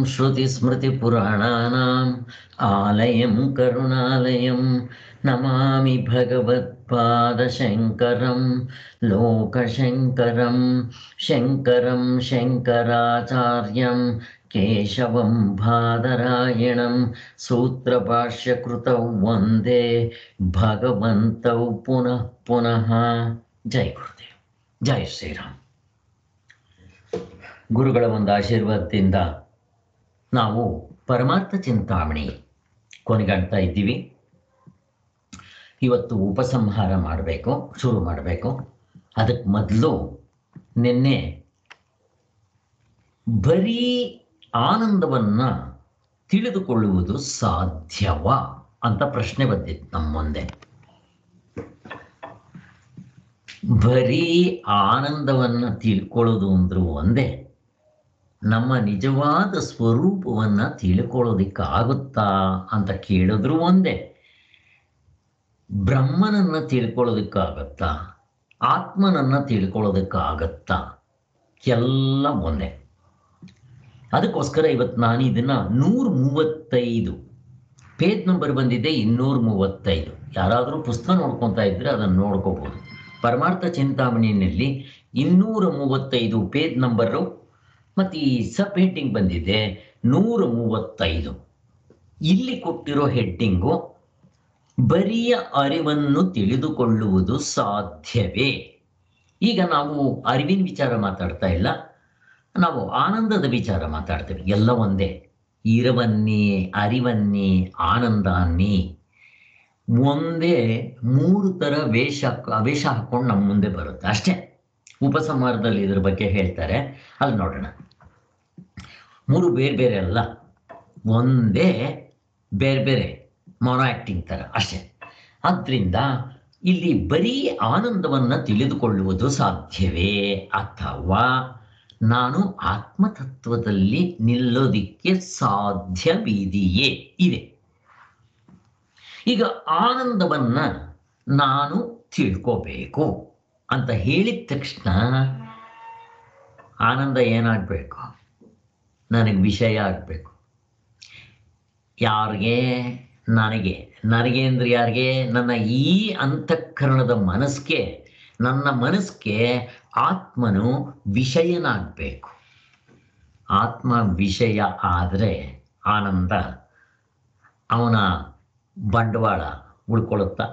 श्रुतिस्मृतिपुराणानाम् आलयं करुणालयं नमामि भगवत्पादशङ्करं लोकशङ्करं शङ्करं शङ्कराचार्यं केशवं बादरायणं सूत्रभाष्यकृतौ वन्दे भगवन्तौ पुनः पुनः ಜೈ ಗುರುದೇವ್ ಜೈ ಶ್ರೀರಾಮ್ ಗುರುಗಳ ಒಂದು ಆಶೀರ್ವಾದದಿಂದ ನಾವು ಪರಮಾರ್ಥ ಚಿಂತಾಮಣಿ ಕೊನೆಗಾಣ್ತಾ ಇದ್ದೀವಿ ಇವತ್ತು ಉಪಸಂಹಾರ ಮಾಡಬೇಕು ಶುರು ಮಾಡಬೇಕು ಅದಕ್ಕೆ ಮೊದಲು ನಿನ್ನೆ ಬರೀ ಆನಂದವನ್ನ ತಿಳಿದುಕೊಳ್ಳುವುದು ಸಾಧ್ಯವಾ ಅಂತ ಪ್ರಶ್ನೆ ಬಂದಿತ್ತು ನಮ್ಮ ಮುಂದೆ ಬರೀ ಆನಂದವನ್ನ ತಿಳ್ಕೊಳ್ಳೋದು ಅಂದ್ರೂ ಒಂದೇ ನಮ್ಮ ನಿಜವಾದ ಸ್ವರೂಪವನ್ನ ತಿಳ್ಕೊಳ್ಳೋದಿಕ್ಕಾಗುತ್ತಾ ಅಂತ ಕೇಳಿದ್ರು ಒಂದೇ ಬ್ರಹ್ಮನನ್ನ ತಿಳ್ಕೊಳ್ಳೋದಕ್ಕಾಗತ್ತಾ ಆತ್ಮನನ್ನ ತಿಳ್ಕೊಳ್ಳೋದಕ್ಕಾಗತ್ತಾ ಎಲ್ಲ ಒಂದೇ ಅದಕ್ಕೋಸ್ಕರ ಇವತ್ತು ನಾನು ಇದನ್ನ ನೂರ ಮೂವತ್ತೈದು ಪೇಜ್ ನಂಬರ್ ಬಂದಿದೆ ಇನ್ನೂರ ಮೂವತ್ತೈದು ಯಾರಾದರೂ ಪುಸ್ತಕ ನೋಡ್ಕೊತಾ ಇದ್ರೆ ಅದನ್ನು ನೋಡ್ಕೋಬಹುದು ಪರಮಾರ್ಥ ಚಿಂತಾಮಣಿಯಲ್ಲಿ ಇನ್ನೂರ ಮೂವತ್ತೈದು ಪೇಜ್ ನಂಬರು ಮತ್ತು ಈ ಸಬ್ ಹೆಡ್ಡಿಂಗ್ ಬಂದಿದೆ ನೂರ ಮೂವತ್ತೈದು ಇಲ್ಲಿ ಕೊಟ್ಟಿರೋ ಹೆಡ್ಡಿಂಗು ಬರಿಯ ಅರಿವನ್ನು ತಿಳಿದುಕೊಳ್ಳುವುದು ಸಾಧ್ಯವೇ ಈಗ ನಾವು ಅರಿವಿನ ವಿಚಾರ ಮಾತಾಡ್ತಾ ಇಲ್ಲ ನಾವು ಆನಂದದ ವಿಚಾರ ಮಾತಾಡ್ತೇವೆ ಎಲ್ಲ ಒಂದೇ ಇರವನ್ನೇ ಅರಿವನ್ನೇ ಆನಂದ ಅನ್ನಿ ಒಂದೇ ಮೂರು ಥರ ವೇಷ ವೇಷ ಹಾಕೊಂಡು ನಮ್ಮ ಮುಂದೆ ಬರುತ್ತೆ ಅಷ್ಟೇ ಉಪಸಂಹಾರದಲ್ಲಿ ಇದ್ರ ಬಗ್ಗೆ ಹೇಳ್ತಾರೆ ಅಲ್ಲಿ ನೋಡೋಣ ಮೂರು ಬೇರೆ ಬೇರೆ ಅಲ್ಲ ಒಂದೇ ಬೇರೆ ಬೇರೆ ಮೊನೋ ಆ್ಯಕ್ಟಿಂಗ್ ಥರ ಅಷ್ಟೇ ಆದ್ದರಿಂದ ಇಲ್ಲಿ ಬರೀ ಆನಂದವನ್ನು ತಿಳಿದುಕೊಳ್ಳುವುದು ಸಾಧ್ಯವೇ ಅಥವಾ ನಾನು ಆತ್ಮತತ್ವದಲ್ಲಿ ನಿಲ್ಲೋದಿಕ್ಕೆ ಸಾಧ್ಯವಿದೆಯೇ ಇದೆ ಈಗ ಆನಂದವನ್ನ ನಾನು ತಿಳ್ಕೋಬೇಕು ಅಂತ ಹೇಳಿದ ತಕ್ಷಣ ಆನಂದ ಏನಾಗಬೇಕು ನನಗೆ ವಿಷಯ ಆಗಬೇಕು ಯಾರಿಗೆ ನನಗೆ ನನಗೆ ಅಂದ್ರೆ ಯಾರಿಗೆ ನನ್ನ ಈ ಅಂತಃಕರಣದ ಮನಸ್ಸಿಗೆ ನನ್ನ ಮನಸ್ಸಿಗೆ ಆತ್ಮನು ವಿಷಯನಾಗಬೇಕು ಆತ್ಮ ವಿಷಯ ಆದರೆ ಆನಂದ ಅವನ ಬಂಡವಾಳ ಉಳ್ಕೊಳ್ಳುತ್ತಾ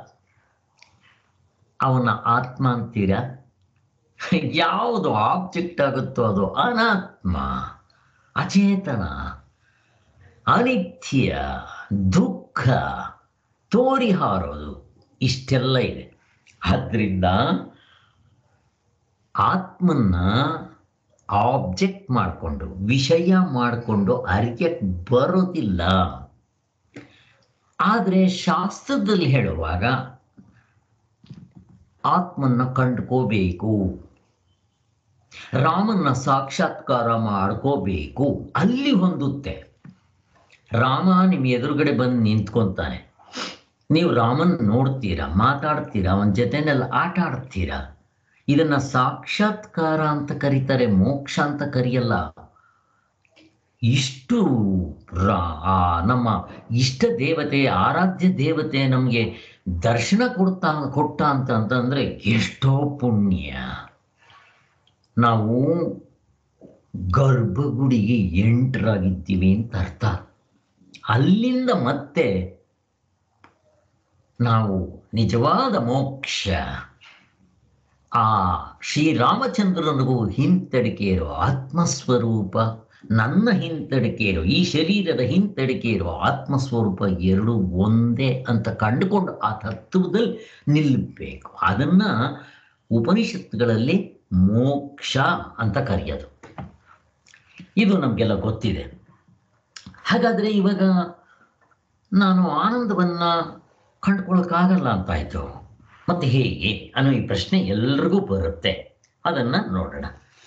ಅವನ ಆತ್ಮ ಅಂತೀರ ಯಾವುದು ಆಬ್ಜೆಕ್ಟ್ ಆಗುತ್ತೋ ಅದು ಅನಾತ್ಮ ಅಚೇತನ ಅನಿತ್ಯ ದುಃಖ ತೋರಿ ಹಾರೋದು ಇಷ್ಟೆಲ್ಲ ಇದೆ ಆದ್ರಿಂದ ಆತ್ಮನ್ನ ಆಬ್ಜೆಕ್ಟ್ ಮಾಡಿಕೊಂಡು ವಿಷಯ ಮಾಡಿಕೊಂಡು ಅರಿಯಕ್ಕೆ ಬರೋದಿಲ್ಲ ಆದರೆ ಶಾಸ್ತ್ರದಲ್ಲಿ ಹೇಳುವಾಗ ಆತ್ಮನ್ನ ಕಂಡ್ಕೋಬೇಕು ರಾಮನ್ನ ಸಾಕ್ಷಾತ್ಕಾರ ಮಾಡ್ಕೋಬೇಕು ಅಲ್ಲಿ ಹೊಂದುತ್ತೆ ರಾಮ ನಿಮ್ಮ ಎದುರುಗಡೆ ಬಂದು ನಿಂತ್ಕೊಂತಾನೆ ನೀವು ರಾಮನ್ ನೋಡ್ತೀರಾ ಮಾತಾಡ್ತೀರಾ ಅವನ ಜೊತೆನೆಲ್ಲ ಆಟ ಆಡ್ತೀರಾ ಇದನ್ನ ಸಾಕ್ಷಾತ್ಕಾರ ಅಂತ ಕರೀತಾರೆ ಮೋಕ್ಷ ಅಂತ ಕರೆಯಲ್ಲ ಇಷ್ಟು ರಾ- ಆ ನಮ್ಮ ಇಷ್ಟ ದೇವತೆ ಆರಾಧ್ಯ ದೇವತೆ ನಮಗೆ ದರ್ಶನ ಕೊಡ್ತಾ ಕೊಟ್ಟ ಅಂತ ಅಂತಂದ್ರೆ ಎಷ್ಟೋ ಪುಣ್ಯ ನಾವು ಗರ್ಭಗುಡಿಗೆ ಎಂಟರಾಗಿದ್ದೀವಿ ಅಂತ ಅರ್ಥ ಅಲ್ಲಿಂದ ಮತ್ತೆ ನಾವು ನಿಜವಾದ ಮೋಕ್ಷ ಆ ಶ್ರೀರಾಮಚಂದ್ರನಿಗೂ ಹಿಂತಡಿಕೆ ಇರೋ ಆತ್ಮಸ್ವರೂಪ ನನ್ನ ಹಿಂತಡಿಕೆ ಇರೋ ಈ ಶರೀರದ ಹಿಂತಡಿಕೆ ಇರೋ ಆತ್ಮಸ್ವರೂಪ ಎರಡು ಒಂದೇ ಅಂತ ಕಂಡುಕೊಂಡು ಆ ತತ್ವದಲ್ಲಿ ನಿಲ್ಲಬೇಕು ಅದನ್ನ ಉಪನಿಷತ್ತುಗಳಲ್ಲಿ ಮೋಕ್ಷ ಅಂತ ಕರೆಯೋದು ಇದು ನಮಗೆಲ್ಲ ಗೊತ್ತಿದೆ ಹಾಗಾದ್ರೆ ಇವಾಗ ನಾನು ಆನಂದವನ್ನ ಕಂಡುಕೊಳ್ಳೋಕ್ಕಾಗಲ್ಲ ಅಂತಾಯ್ತು ಮತ್ತೆ ಹೇಗೆ ಅನ್ನೋ ಈ ಪ್ರಶ್ನೆ ಎಲ್ರಿಗೂ ಬರುತ್ತೆ ಅದನ್ನ ನೋಡೋಣ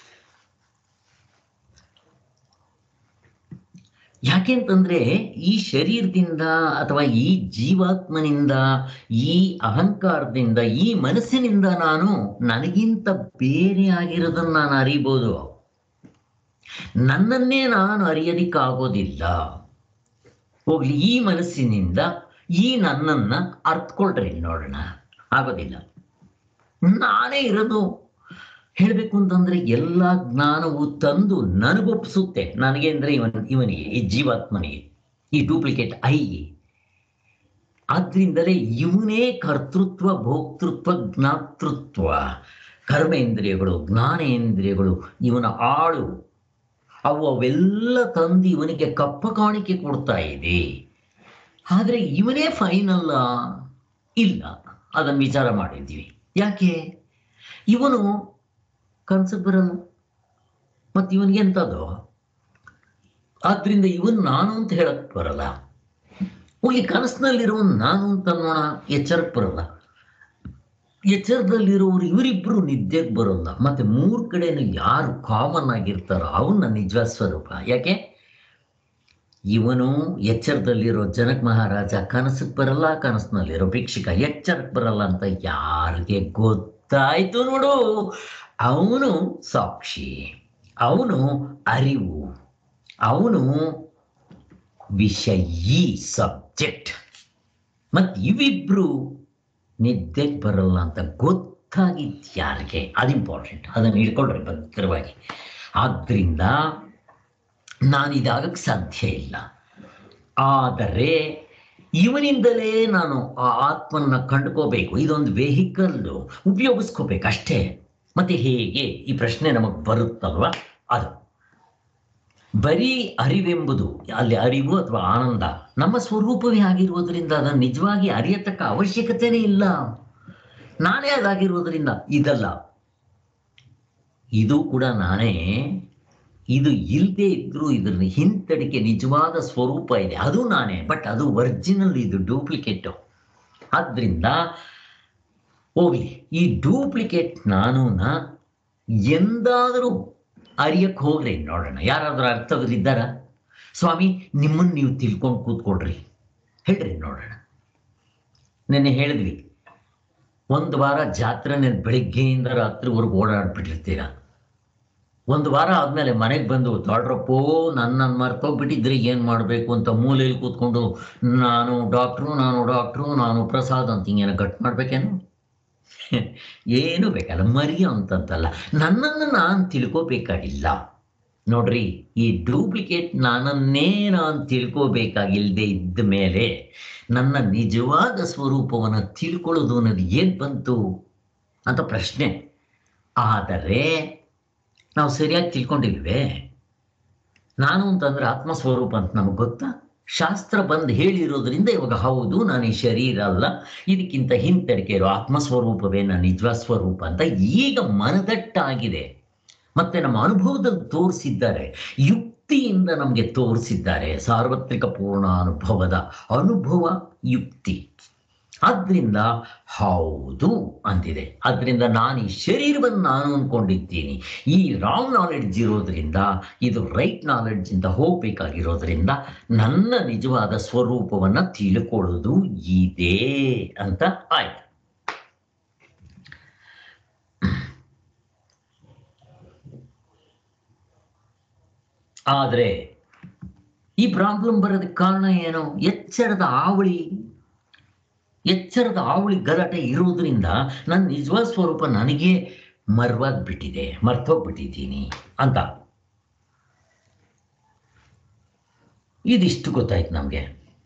ಯಾಕೆಂತಂದ್ರೆ ಈ ಶರೀರದಿಂದ ಅಥವಾ ಈ ಜೀವಾತ್ಮನಿಂದ ಈ ಅಹಂಕಾರದಿಂದ ಈ ಮನಸ್ಸಿನಿಂದ ನಾನು ನನಗಿಂತ ಬೇರೆ ಆಗಿರೋದನ್ನ ನಾನು ಅರಿಬೋದು ನನ್ನನ್ನೇ ನಾನು ಅರಿಯಲಿಕ್ಕಾಗೋದಿಲ್ಲ ಹೋಗ್ಲಿ ಈ ಮನಸ್ಸಿನಿಂದ ಈ ನನ್ನನ್ನ ಅರ್ಥಕೊಳ್ರಿ ನೋಡೋಣ ಆಗೋದಿಲ್ಲ ನಾನೇ ಇರೋದು ಹೇಳಬೇಕು ಅಂತಂದ್ರೆ ಎಲ್ಲ ಜ್ಞಾನವು ತಂದು ನನಗೊಪ್ಪಿಸುತ್ತೆ ನನಗೆ ಅಂದ್ರೆ ಇವನ್ ಇವನಿಗೆ ಈ ಜೀವಾತ್ಮನಿಗೆ ಈ ಡೂಪ್ಲಿಕೇಟ್ ಐಗೆ ಆದ್ರಿಂದಲೇ ಇವನೇ ಕರ್ತೃತ್ವ ಭೋಕ್ತೃತ್ವ ಜ್ಞಾತೃತ್ವ ಕರ್ಮೇಂದ್ರಿಯಗಳು ಜ್ಞಾನೇಂದ್ರಿಯಗಳು ಇವನ ಆಳು ಅವು ಅವೆಲ್ಲ ತಂದು ಇವನಿಗೆ ಕಪ್ಪ ಕಾಣಿಕೆ ಕೊಡ್ತಾ ಇದೆ ಆದರೆ ಇವನೇ ಫೈನಲ್ಲ ಇಲ್ಲ ಅದನ್ನು ವಿಚಾರ ಮಾಡಿದ್ದೀವಿ ಯಾಕೆ ಇವನು ಕನ್ಸಕ್ಕೆ ಬರಲ್ಲ ಮತ್ತು ಇವನಿಗೆ ಎಂಥದ್ದು ಆದ್ರಿಂದ ಇವನ್ ನಾನು ಅಂತ ಹೇಳಕ್ ಬರಲ್ಲ ಹೋಗಿ ಕನಸಿನಲ್ಲಿರೋ ನಾನು ಅಂತ ಅನ್ನೋಣ ಎಚ್ಚರಕ್ಕೆ ಬರಲ್ಲ ಎಚ್ಚರದಲ್ಲಿರೋರು ಇವರಿಬ್ರು ನಿದ್ದೆಗೆ ಬರೋಲ್ಲ ಮತ್ತೆ ಮೂರ್ ಕಡೆನು ಯಾರು ಕಾಮನ್ ಆಗಿರ್ತಾರೋ ಅವನ್ನ ನಿಜವಾದ ಸ್ವರೂಪ ಯಾಕೆ ಇವನು ಎಚ್ಚರದಲ್ಲಿರೋ ಜನಕ್ ಮಹಾರಾಜ ಕನಸಕ್ಕೆ ಬರಲ್ಲ ಕನಸಿನಲ್ಲಿರೋ ಭಿಕ್ಷಿಕ ಎಚ್ಚರಕ್ಕೆ ಬರಲ್ಲ ಅಂತ ಯಾರಿಗೆ ಗೊತ್ತಾಯ್ತು ನೋಡು ಅವನು ಸಾಕ್ಷಿ ಅವನು ಅರಿವು ಅವನು ವಿಷಯೀ ಸಬ್ಜೆಕ್ಟ್ ಮತ್ತು ಇವಿಬ್ರು ನಿದ್ದೆಗೆ ಬರಲ್ಲ ಅಂತ ಗೊತ್ತಾಗಿದ್ದು ಯಾರಿಗೆ ಅದು ಇಂಪಾರ್ಟೆಂಟ್ ಅದನ್ನು ಹಿಡ್ಕೊಳ್ರಿ ಭದ್ರವಾಗಿ ಆದ್ದರಿಂದ ನಾನು ಇದಾಗಕ್ಕೆ ಸಾಧ್ಯ ಇಲ್ಲ ಆದರೆ ಇವನಿಂದಲೇ ನಾನು ಆ ಆತ್ಮನ್ನ ಕಂಡುಕೋಬೇಕು ಇದೊಂದು ವೆಹಿಕಲ್ಲು ಉಪಯೋಗಿಸ್ಕೋಬೇಕು ಅಷ್ಟೇ ಮತ್ತೆ ಹೇಗೆ ಈ ಪ್ರಶ್ನೆ ನಮಗೆ ಬರುತ್ತಲ್ವ ಅದು ಬರೀ ಅರಿವೆಂಬುದು ಅಲ್ಲಿ ಅರಿವು ಅಥವಾ ಆನಂದ ನಮ್ಮ ಸ್ವರೂಪವೇ ಆಗಿರುವುದರಿಂದ ಅದನ್ನು ನಿಜವಾಗಿ ಅರಿಯತಕ್ಕ ಅವಶ್ಯಕತೆನೇ ಇಲ್ಲ ನಾನೇ ಅದಾಗಿರುವುದರಿಂದ ಇದಲ್ಲ ಇದು ಕೂಡ ನಾನೇ ಇದು ಇಲ್ಲದೆ ಇದ್ರೂ ಇದರ ಹಿಂತಡಿಕೆ ನಿಜವಾದ ಸ್ವರೂಪ ಇದೆ ಅದು ನಾನೇ ಬಟ್ ಅದು ಒರಿಜಿನಲ್ ಇದು ಡೂಪ್ಲಿಕೇಟು ಆದ್ರಿಂದ ಹೋಗ್ಲಿ ಈ ಡೂಪ್ಲಿಕೇಟ್ ನಾನುನ ಎಂದಾದರೂ ಅರಿಯಕ್ಕೆ ಹೋಗ್ರಿ ನೋಡೋಣ ಯಾರಾದ್ರೂ ಅರ್ಥದಲ್ಲಿದ್ದಾರ ಸ್ವಾಮಿ ನಿಮ್ಮನ್ನು ನೀವು ತಿಳ್ಕೊಂಡು ಕೂತ್ಕೊಳ್ರಿ ಹೇಳ್ರಿ ನೋಡೋಣ ನಿನ್ನೆ ಹೇಳಿದ್ವಿ ಒಂದು ವಾರ ಜಾತ್ರೆನೇ ಬೆಳಿಗ್ಗೆಯಿಂದ ರಾತ್ರಿವರೆಗೂ ಓಡಾಡ್ಬಿಟ್ಟಿರ್ತೀರ ಒಂದು ವಾರ ಆದ್ಮೇಲೆ ಮನೆಗೆ ಬಂದು ತೊಡ್ರಪ್ಪೋ ನನ್ನನ್ನು ಮರ್ತೋಗ್ಬಿಟ್ಟಿದ್ರೆ ಏನು ಮಾಡಬೇಕು ಅಂತ ಮೂಲೆಯಲ್ಲಿ ಕೂತ್ಕೊಂಡು ನಾನು ಡಾಕ್ಟ್ರು ನಾನು ಡಾಕ್ಟ್ರು ನಾನು ಪ್ರಸಾದ್ ಅಂತ ಹಿಂಗೇನೋ ಕಟ್ ಮಾಡ್ಬೇಕೇನು ಏನು ಬೇಕಲ್ಲ ಮರಿಯೋ ಅಂತಂತಲ್ಲ ನನ್ನನ್ನು ನಾನು ತಿಳ್ಕೋಬೇಕಾಗಿಲ್ಲ ನೋಡ್ರಿ ಈ ಡೂಪ್ಲಿಕೇಟ್ ನಾನನ್ನೇ ನಾನು ತಿಳ್ಕೋಬೇಕಾಗಿಲ್ಲದೆ ಇದ್ದ ಮೇಲೆ ನನ್ನ ನಿಜವಾದ ಸ್ವರೂಪವನ್ನು ತಿಳ್ಕೊಳ್ಳೋದು ಅನ್ನೋದು ಏನು ಬಂತು ಅಂತ ಪ್ರಶ್ನೆ ಆದರೆ ನಾವು ಸರಿಯಾಗಿ ತಿಳ್ಕೊಂಡಿಲ್ವೇ ನಾನು ಅಂತಂದ್ರೆ ಆತ್ಮಸ್ವರೂಪ ಅಂತ ನಮಗೆ ಗೊತ್ತಾ ಶಾಸ್ತ್ರ ಬಂದು ಹೇಳಿರೋದ್ರಿಂದ ಇವಾಗ ಹೌದು ನಾನು ಈ ಶರೀರ ಅಲ್ಲ ಇದಕ್ಕಿಂತ ಹಿಂತಡಿಕೆ ಇರೋ ಆತ್ಮಸ್ವರೂಪವೇ ನನ್ನ ನಿಜವಾದ ಸ್ವರೂಪ ಅಂತ ಈಗ ಮನದಟ್ಟಾಗಿದೆ ಮತ್ತೆ ನಮ್ಮ ಅನುಭವದಲ್ಲಿ ತೋರಿಸಿದ್ದಾರೆ ಯುಕ್ತಿಯಿಂದ ನಮಗೆ ತೋರಿಸಿದ್ದಾರೆ ಸಾರ್ವತ್ರಿಕ ಪೂರ್ಣ ಅನುಭವದ ಅನುಭವ ಯುಕ್ತಿ ಆದ್ರಿಂದ ಹೌದು ಅಂತಿದೆ ಆದ್ರಿಂದ ನಾನು ಈ ಶರೀರವನ್ನು ನಾನು ಅನ್ಕೊಂಡಿದ್ದೀನಿ ಈ ರಾಂಗ್ ನಾಲೆಡ್ಜ್ ಇರೋದ್ರಿಂದ ಇದು ರೈಟ್ ನಾಲೆಡ್ಜ್ ಇಂದ ಹೋಗ್ಬೇಕಾಗಿರೋದ್ರಿಂದ ನನ್ನ ನಿಜವಾದ ಸ್ವರೂಪವನ್ನ ತಿಳ್ಕೊಳ್ಳೋದು ಇದೆ ಅಂತ ಆಯ್ತು ಆದ್ರೆ ಈ ಪ್ರಾಬ್ಲಮ್ ಬರೋದಕ್ಕೆ ಕಾರಣ ಏನು ಎಚ್ಚರದ ಆವಳಿ ಎಚ್ಚರದ ಆವಳಿ ಗಲಾಟೆ ಇರುವುದರಿಂದ ನನ್ನ ನಿಜವಾದ ಸ್ವರೂಪ ನನಗೆ ಮರ್ವಾಗ್ಬಿಟ್ಟಿದೆ ಮರ್ತೋಗ್ಬಿಟ್ಟಿದ್ದೀನಿ ಅಂತ ಇದಿಷ್ಟು ಗೊತ್ತಾಯ್ತು ನಮಗೆ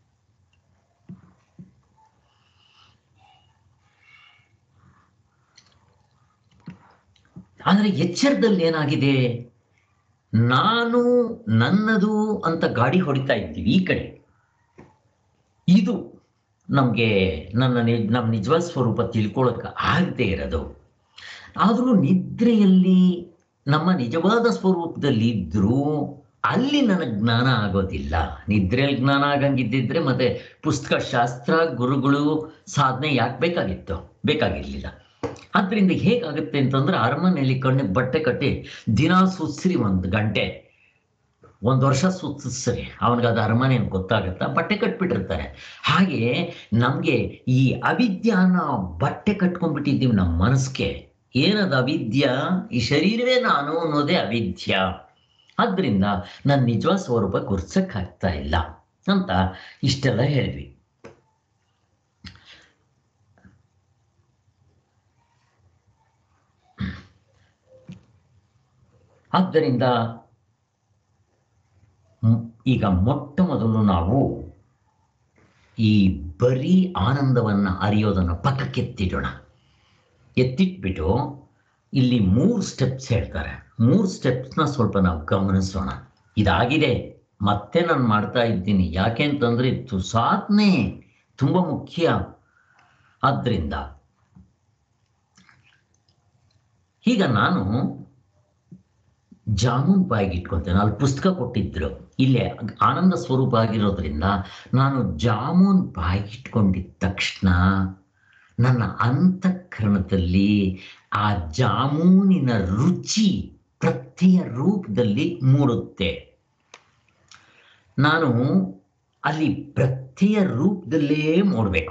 ಆದರೆ ಎಚ್ಚರದಲ್ಲಿ ಏನಾಗಿದೆ ನಾನು ನನ್ನದು ಅಂತ ಗಾಡಿ ಹೊಡಿತಾ ಇದ್ದೀವಿ ಈ ಕಡೆ ಇದು ನಮಗೆ ನನ್ನ ನಿ ನಮ್ಮ ನಿಜವಾದ ಸ್ವರೂಪ ತಿಳ್ಕೊಳ್ಳೋಕೆ ಆಗದೆ ಇರೋದು ಆದರೂ ನಿದ್ರೆಯಲ್ಲಿ ನಮ್ಮ ನಿಜವಾದ ಸ್ವರೂಪದಲ್ಲಿ ಇದ್ರೂ ಅಲ್ಲಿ ನನಗೆ ಜ್ಞಾನ ಆಗೋದಿಲ್ಲ ನಿದ್ರೆಯಲ್ಲಿ ಜ್ಞಾನ ಆಗಂಗಿದ್ದಿದ್ರೆ ಮತ್ತೆ ಪುಸ್ತಕ ಶಾಸ್ತ್ರ ಗುರುಗಳು ಸಾಧನೆ ಯಾಕೆ ಬೇಕಾಗಿತ್ತು ಬೇಕಾಗಿರ್ಲಿಲ್ಲ ಅದರಿಂದ ಹೇಗಾಗುತ್ತೆ ಅಂತಂದ್ರೆ ಅರಮನೆಯಲ್ಲಿ ಕಣ್ಣಿಗೆ ಬಟ್ಟೆ ಕಟ್ಟಿ ದಿನ ಸುಸ್ರಿ ಒಂದು ಗಂಟೆ ಒಂದು ವರ್ಷ ಸುತ್ತಿಸ್ರಿ ಅವನಿಗೆ ಅದು ಅರಮನೆ ಅಂತ ಗೊತ್ತಾಗುತ್ತಾ ಬಟ್ಟೆ ಕಟ್ಬಿಟ್ಟಿರ್ತಾರೆ ಹಾಗೆ ನಮಗೆ ಈ ಅವಿದ್ಯಾನ ಬಟ್ಟೆ ಕಟ್ಕೊಂಡ್ಬಿಟ್ಟಿದ್ದೀವಿ ನಮ್ಮ ಮನಸ್ಸಿಗೆ ಏನದು ಅವಿದ್ಯ ಈ ಶರೀರವೇ ನಾನು ಅನ್ನೋದೇ ಅವಿದ್ಯ ಆದ್ರಿಂದ ನನ್ನ ನಿಜವಾದ ಸ್ವರೂಪ ಗುರ್ಸಕ್ಕಾಗ್ತಾ ಇಲ್ಲ ಅಂತ ಇಷ್ಟೆಲ್ಲ ಹೇಳಿದ್ವಿ ಆದ್ದರಿಂದ ಮ್- ಈಗ ಮೊಟ್ಟ ಮೊದಲು ನಾವು ಈ ಬರೀ ಆನಂದವನ್ನು ಅರಿಯೋದನ್ನು ಪಕ್ಕಕ್ಕೆತ್ತಿಡೋಣ ಎತ್ತಿಟ್ಬಿಟ್ಟು ಇಲ್ಲಿ ಮೂರು ಸ್ಟೆಪ್ಸ್ ಹೇಳ್ತಾರೆ ಮೂರು ಸ್ಟೆಪ್ಸ್ನ ಸ್ವಲ್ಪ ನಾವು ಗಮನಿಸೋಣ ಇದಾಗಿದೆ ಮತ್ತೆ ನಾನು ಮಾಡ್ತಾ ಇದ್ದೀನಿ ಯಾಕೆ ಅಂತಂದ್ರೆ ಇದು ಸಾಧನೆ ತುಂಬ ಮುಖ್ಯ ಆದ್ದರಿಂದ ಈಗ ನಾನು ಜಾಮೂನ್ ಬಾಯಿಗೆ ಇಟ್ಕೊತೇನೆ ಅಲ್ಲಿ ಪುಸ್ತಕ ಕೊಟ್ಟಿದ್ರು ಇಲ್ಲೇ ಆನಂದ ಸ್ವರೂಪ ಆಗಿರೋದ್ರಿಂದ ನಾನು ಜಾಮೂನ್ ಬಾಯಿಗೆ ಇಟ್ಕೊಂಡಿದ್ದ ತಕ್ಷಣ ನನ್ನ ಅಂತಃಕರಣದಲ್ಲಿ ಆ ಜಾಮೂನಿನ ರುಚಿ ಪ್ರತ್ಯಯ ರೂಪದಲ್ಲಿ ಮೂಡುತ್ತೆ ನಾನು ಅಲ್ಲಿ ಪ್ರತ್ಯಯ ರೂಪದಲ್ಲೇ ಮೂಡಬೇಕು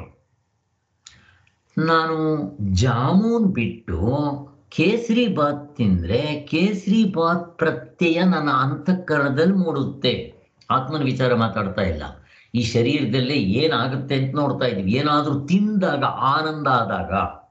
ನಾನು ಜಾಮೂನ್ ಬಿಟ್ಟು ಕೇಸರಿ ಬಾತ್ ತಿಂದ್ರೆ ಕೇಸರಿ ಬಾತ್ ಪ್ರತ್ಯಯ ನನ್ನ ಅಂತಃಕರಣದಲ್ಲಿ ಮೂಡುತ್ತೆ ಆತ್ಮನ ವಿಚಾರ ಮಾತಾಡ್ತಾ ಇಲ್ಲ ಈ ಶರೀರದಲ್ಲೇ ಏನಾಗುತ್ತೆ ಅಂತ ನೋಡ್ತಾ ಇದೀವಿ ಏನಾದ್ರೂ ತಿಂದಾಗ ಆನಂದ ಆದಾಗ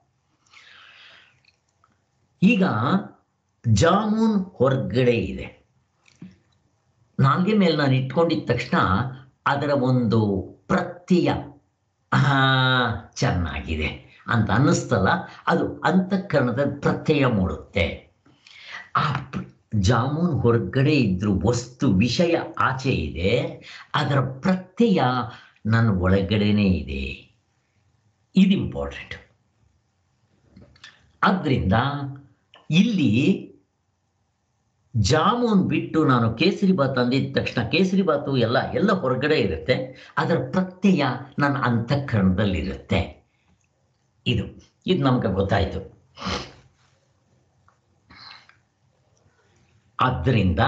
ಈಗ ಜಾಮೂನ್ ಹೊರಗಡೆ ಇದೆ ನಾಲ್ಗೆ ಮೇಲೆ ನಾನು ಇಟ್ಕೊಂಡಿದ ತಕ್ಷಣ ಅದರ ಒಂದು ಪ್ರತ್ಯಯ ಆ ಚೆನ್ನಾಗಿದೆ ಅಂತ ಅನ್ನಿಸ್ತಲ್ಲ ಅದು ಅಂತಃಕರಣದ ಪ್ರತ್ಯಯ ಮೂಡುತ್ತೆ ಆ ಪ್ರ- ಜಾಮೂನ್ ಹೊರಗಡೆ ಇದ್ರು ವಸ್ತು ವಿಷಯ ಆಚೆ ಇದೆ ಅದರ ಪ್ರತ್ಯಯ ನನ್ನ ಒಳಗಡೆನೇ ಇದೆ ಇದು ಇಂಪಾರ್ಟೆಂಟ್ ಆದ್ರಿಂದ ಇಲ್ಲಿ ಜಾಮೂನ್ ಬಿಟ್ಟು ನಾನು ಕೇಸರಿ ಬಾತ್ ಅಂದಿದ ತಕ್ಷಣ ಕೇಸರಿ ಬಾತು ಎಲ್ಲ ಎಲ್ಲ ಹೊರಗಡೆ ಇರುತ್ತೆ ಅದರ ಪ್ರತ್ಯಯ ನನ್ನ ಅಂತಃಕರಣದಲ್ಲಿರುತ್ತೆ ಇದು ಇದು ನಮ್ಗೆ ಗೊತ್ತಾಯಿತು ಆದ್ದರಿಂದ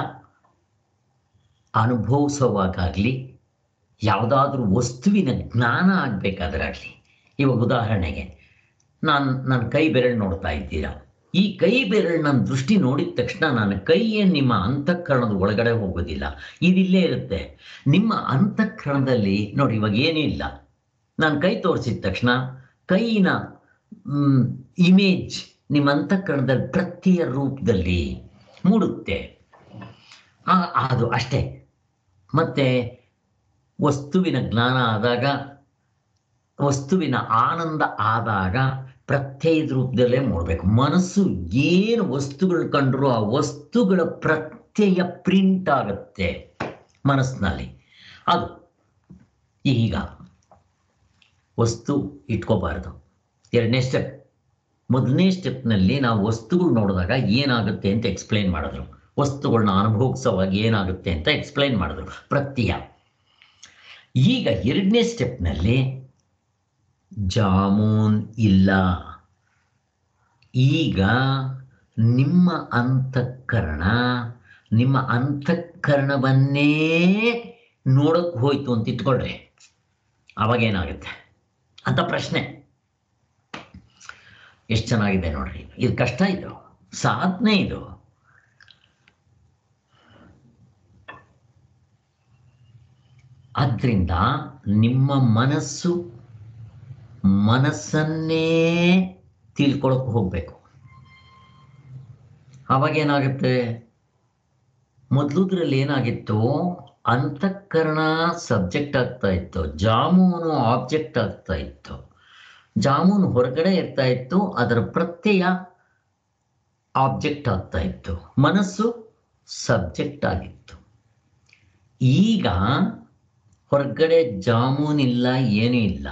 ಅನುಭವಿಸುವಾಗಲಿ ಯಾವುದಾದ್ರೂ ವಸ್ತುವಿನ ಜ್ಞಾನ ಆಗಬೇಕಾದ್ರಾಗಲಿ ಇವಾಗ ಉದಾಹರಣೆಗೆ ನಾನು ನನ್ನ ಕೈ ಬೆರಳು ನೋಡ್ತಾ ಇದ್ದೀರಾ ಈ ಕೈ ಬೆರಳು ನನ್ನ ದೃಷ್ಟಿ ನೋಡಿದ ತಕ್ಷಣ ನನ್ನ ಕೈ ಏನು ನಿಮ್ಮ ಅಂತಃಕರಣದ ಒಳಗಡೆ ಹೋಗೋದಿಲ್ಲ ಇದಿಲ್ಲೇ ಇರುತ್ತೆ ನಿಮ್ಮ ಅಂತಃಕರಣದಲ್ಲಿ ನೋಡಿ ಇವಾಗ ಏನೂ ಇಲ್ಲ ನಾನು ಕೈ ತೋರಿಸಿದ ತಕ್ಷಣ ಕೈಯಿನ ಇಮೇಜ್ ನಿಮ್ಮ ಅಂತಃಕರಣದಲ್ಲಿ ಪ್ರತ್ಯಯ ರೂಪದಲ್ಲಿ ಮೂಡುತ್ತೆ ಆ- ಅದು ಅಷ್ಟೇ ಮತ್ತೆ ವಸ್ತುವಿನ ಜ್ಞಾನ ಆದಾಗ ವಸ್ತುವಿನ ಆನಂದ ಆದಾಗ ಪ್ರತ್ಯಯದ ರೂಪದಲ್ಲೇ ಮೂಡಬೇಕು ಮನಸ್ಸು ಏನು ವಸ್ತುಗಳು ಕಂಡ್ರೂ ಆ ವಸ್ತುಗಳ ಪ್ರತ್ಯಯ ಪ್ರಿಂಟ್ ಆಗುತ್ತೆ ಮನಸ್ಸಿನಲ್ಲಿ ಅದು ಈಗ ವಸ್ತು ಇಟ್ಕೋಬಾರ್ದು ಎರಡನೇ ಸ್ಟೆಪ್ ಮೊದಲನೇ ಸ್ಟೆಪ್ನಲ್ಲಿ ನಾವು ವಸ್ತುಗಳು ನೋಡಿದಾಗ ಏನಾಗುತ್ತೆ ಅಂತ ಎಕ್ಸ್ಪ್ಲೈನ್ ಮಾಡಿದ್ರು ವಸ್ತುಗಳನ್ನ ಅನುಭವಿಸೋವಾಗ ಏನಾಗುತ್ತೆ ಅಂತ ಎಕ್ಸ್ಪ್ಲೈನ್ ಮಾಡಿದ್ರು ಪ್ರತ್ಯಯ ಈಗ ಎರಡನೇ ಸ್ಟೆಪ್ನಲ್ಲಿ ಜಾಮೂನ್ ಇಲ್ಲ ಈಗ ನಿಮ್ಮ ಅಂತಃಕರಣ ನಿಮ್ಮ ಅಂತಃಕರಣವನ್ನೇ ನೋಡಕ್ ಹೋಯ್ತು ಅಂತ ಇಟ್ಕೊಳ್ರಿ ಅವಾಗ ಏನಾಗುತ್ತೆ ಅಂತ ಪ್ರಶ್ನೆ ಎಷ್ಟು ಚೆನ್ನಾಗಿದೆ ನೋಡ್ರಿ ಇದು ಕಷ್ಟ ಇದು ಸಾಧನೆ ಇದು ಆದ್ರಿಂದ ನಿಮ್ಮ ಮನಸ್ಸು ಮನಸ್ಸನ್ನೇ ತಿಳ್ಕೊಳಕ್ ಹೋಗ್ಬೇಕು ಅವಾಗ ಏನಾಗುತ್ತೆ ಮೊದಲುದ್ರಲ್ಲಿ ಏನಾಗಿತ್ತು ಅಂತಃಕರಣ ಸಬ್ಜೆಕ್ಟ್ ಆಗ್ತಾ ಇತ್ತು ಜಾಮೂನು ಆಬ್ಜೆಕ್ಟ್ ಆಗ್ತಾ ಇತ್ತು ಜಾಮೂನು ಹೊರಗಡೆ ಇರ್ತಾ ಇತ್ತು ಅದರ ಪ್ರತ್ಯಯ ಆಬ್ಜೆಕ್ಟ್ ಆಗ್ತಾ ಇತ್ತು ಮನಸ್ಸು ಸಬ್ಜೆಕ್ಟ್ ಆಗಿತ್ತು ಈಗ ಹೊರಗಡೆ ಜಾಮೂನ್ ಇಲ್ಲ ಏನೂ ಇಲ್ಲ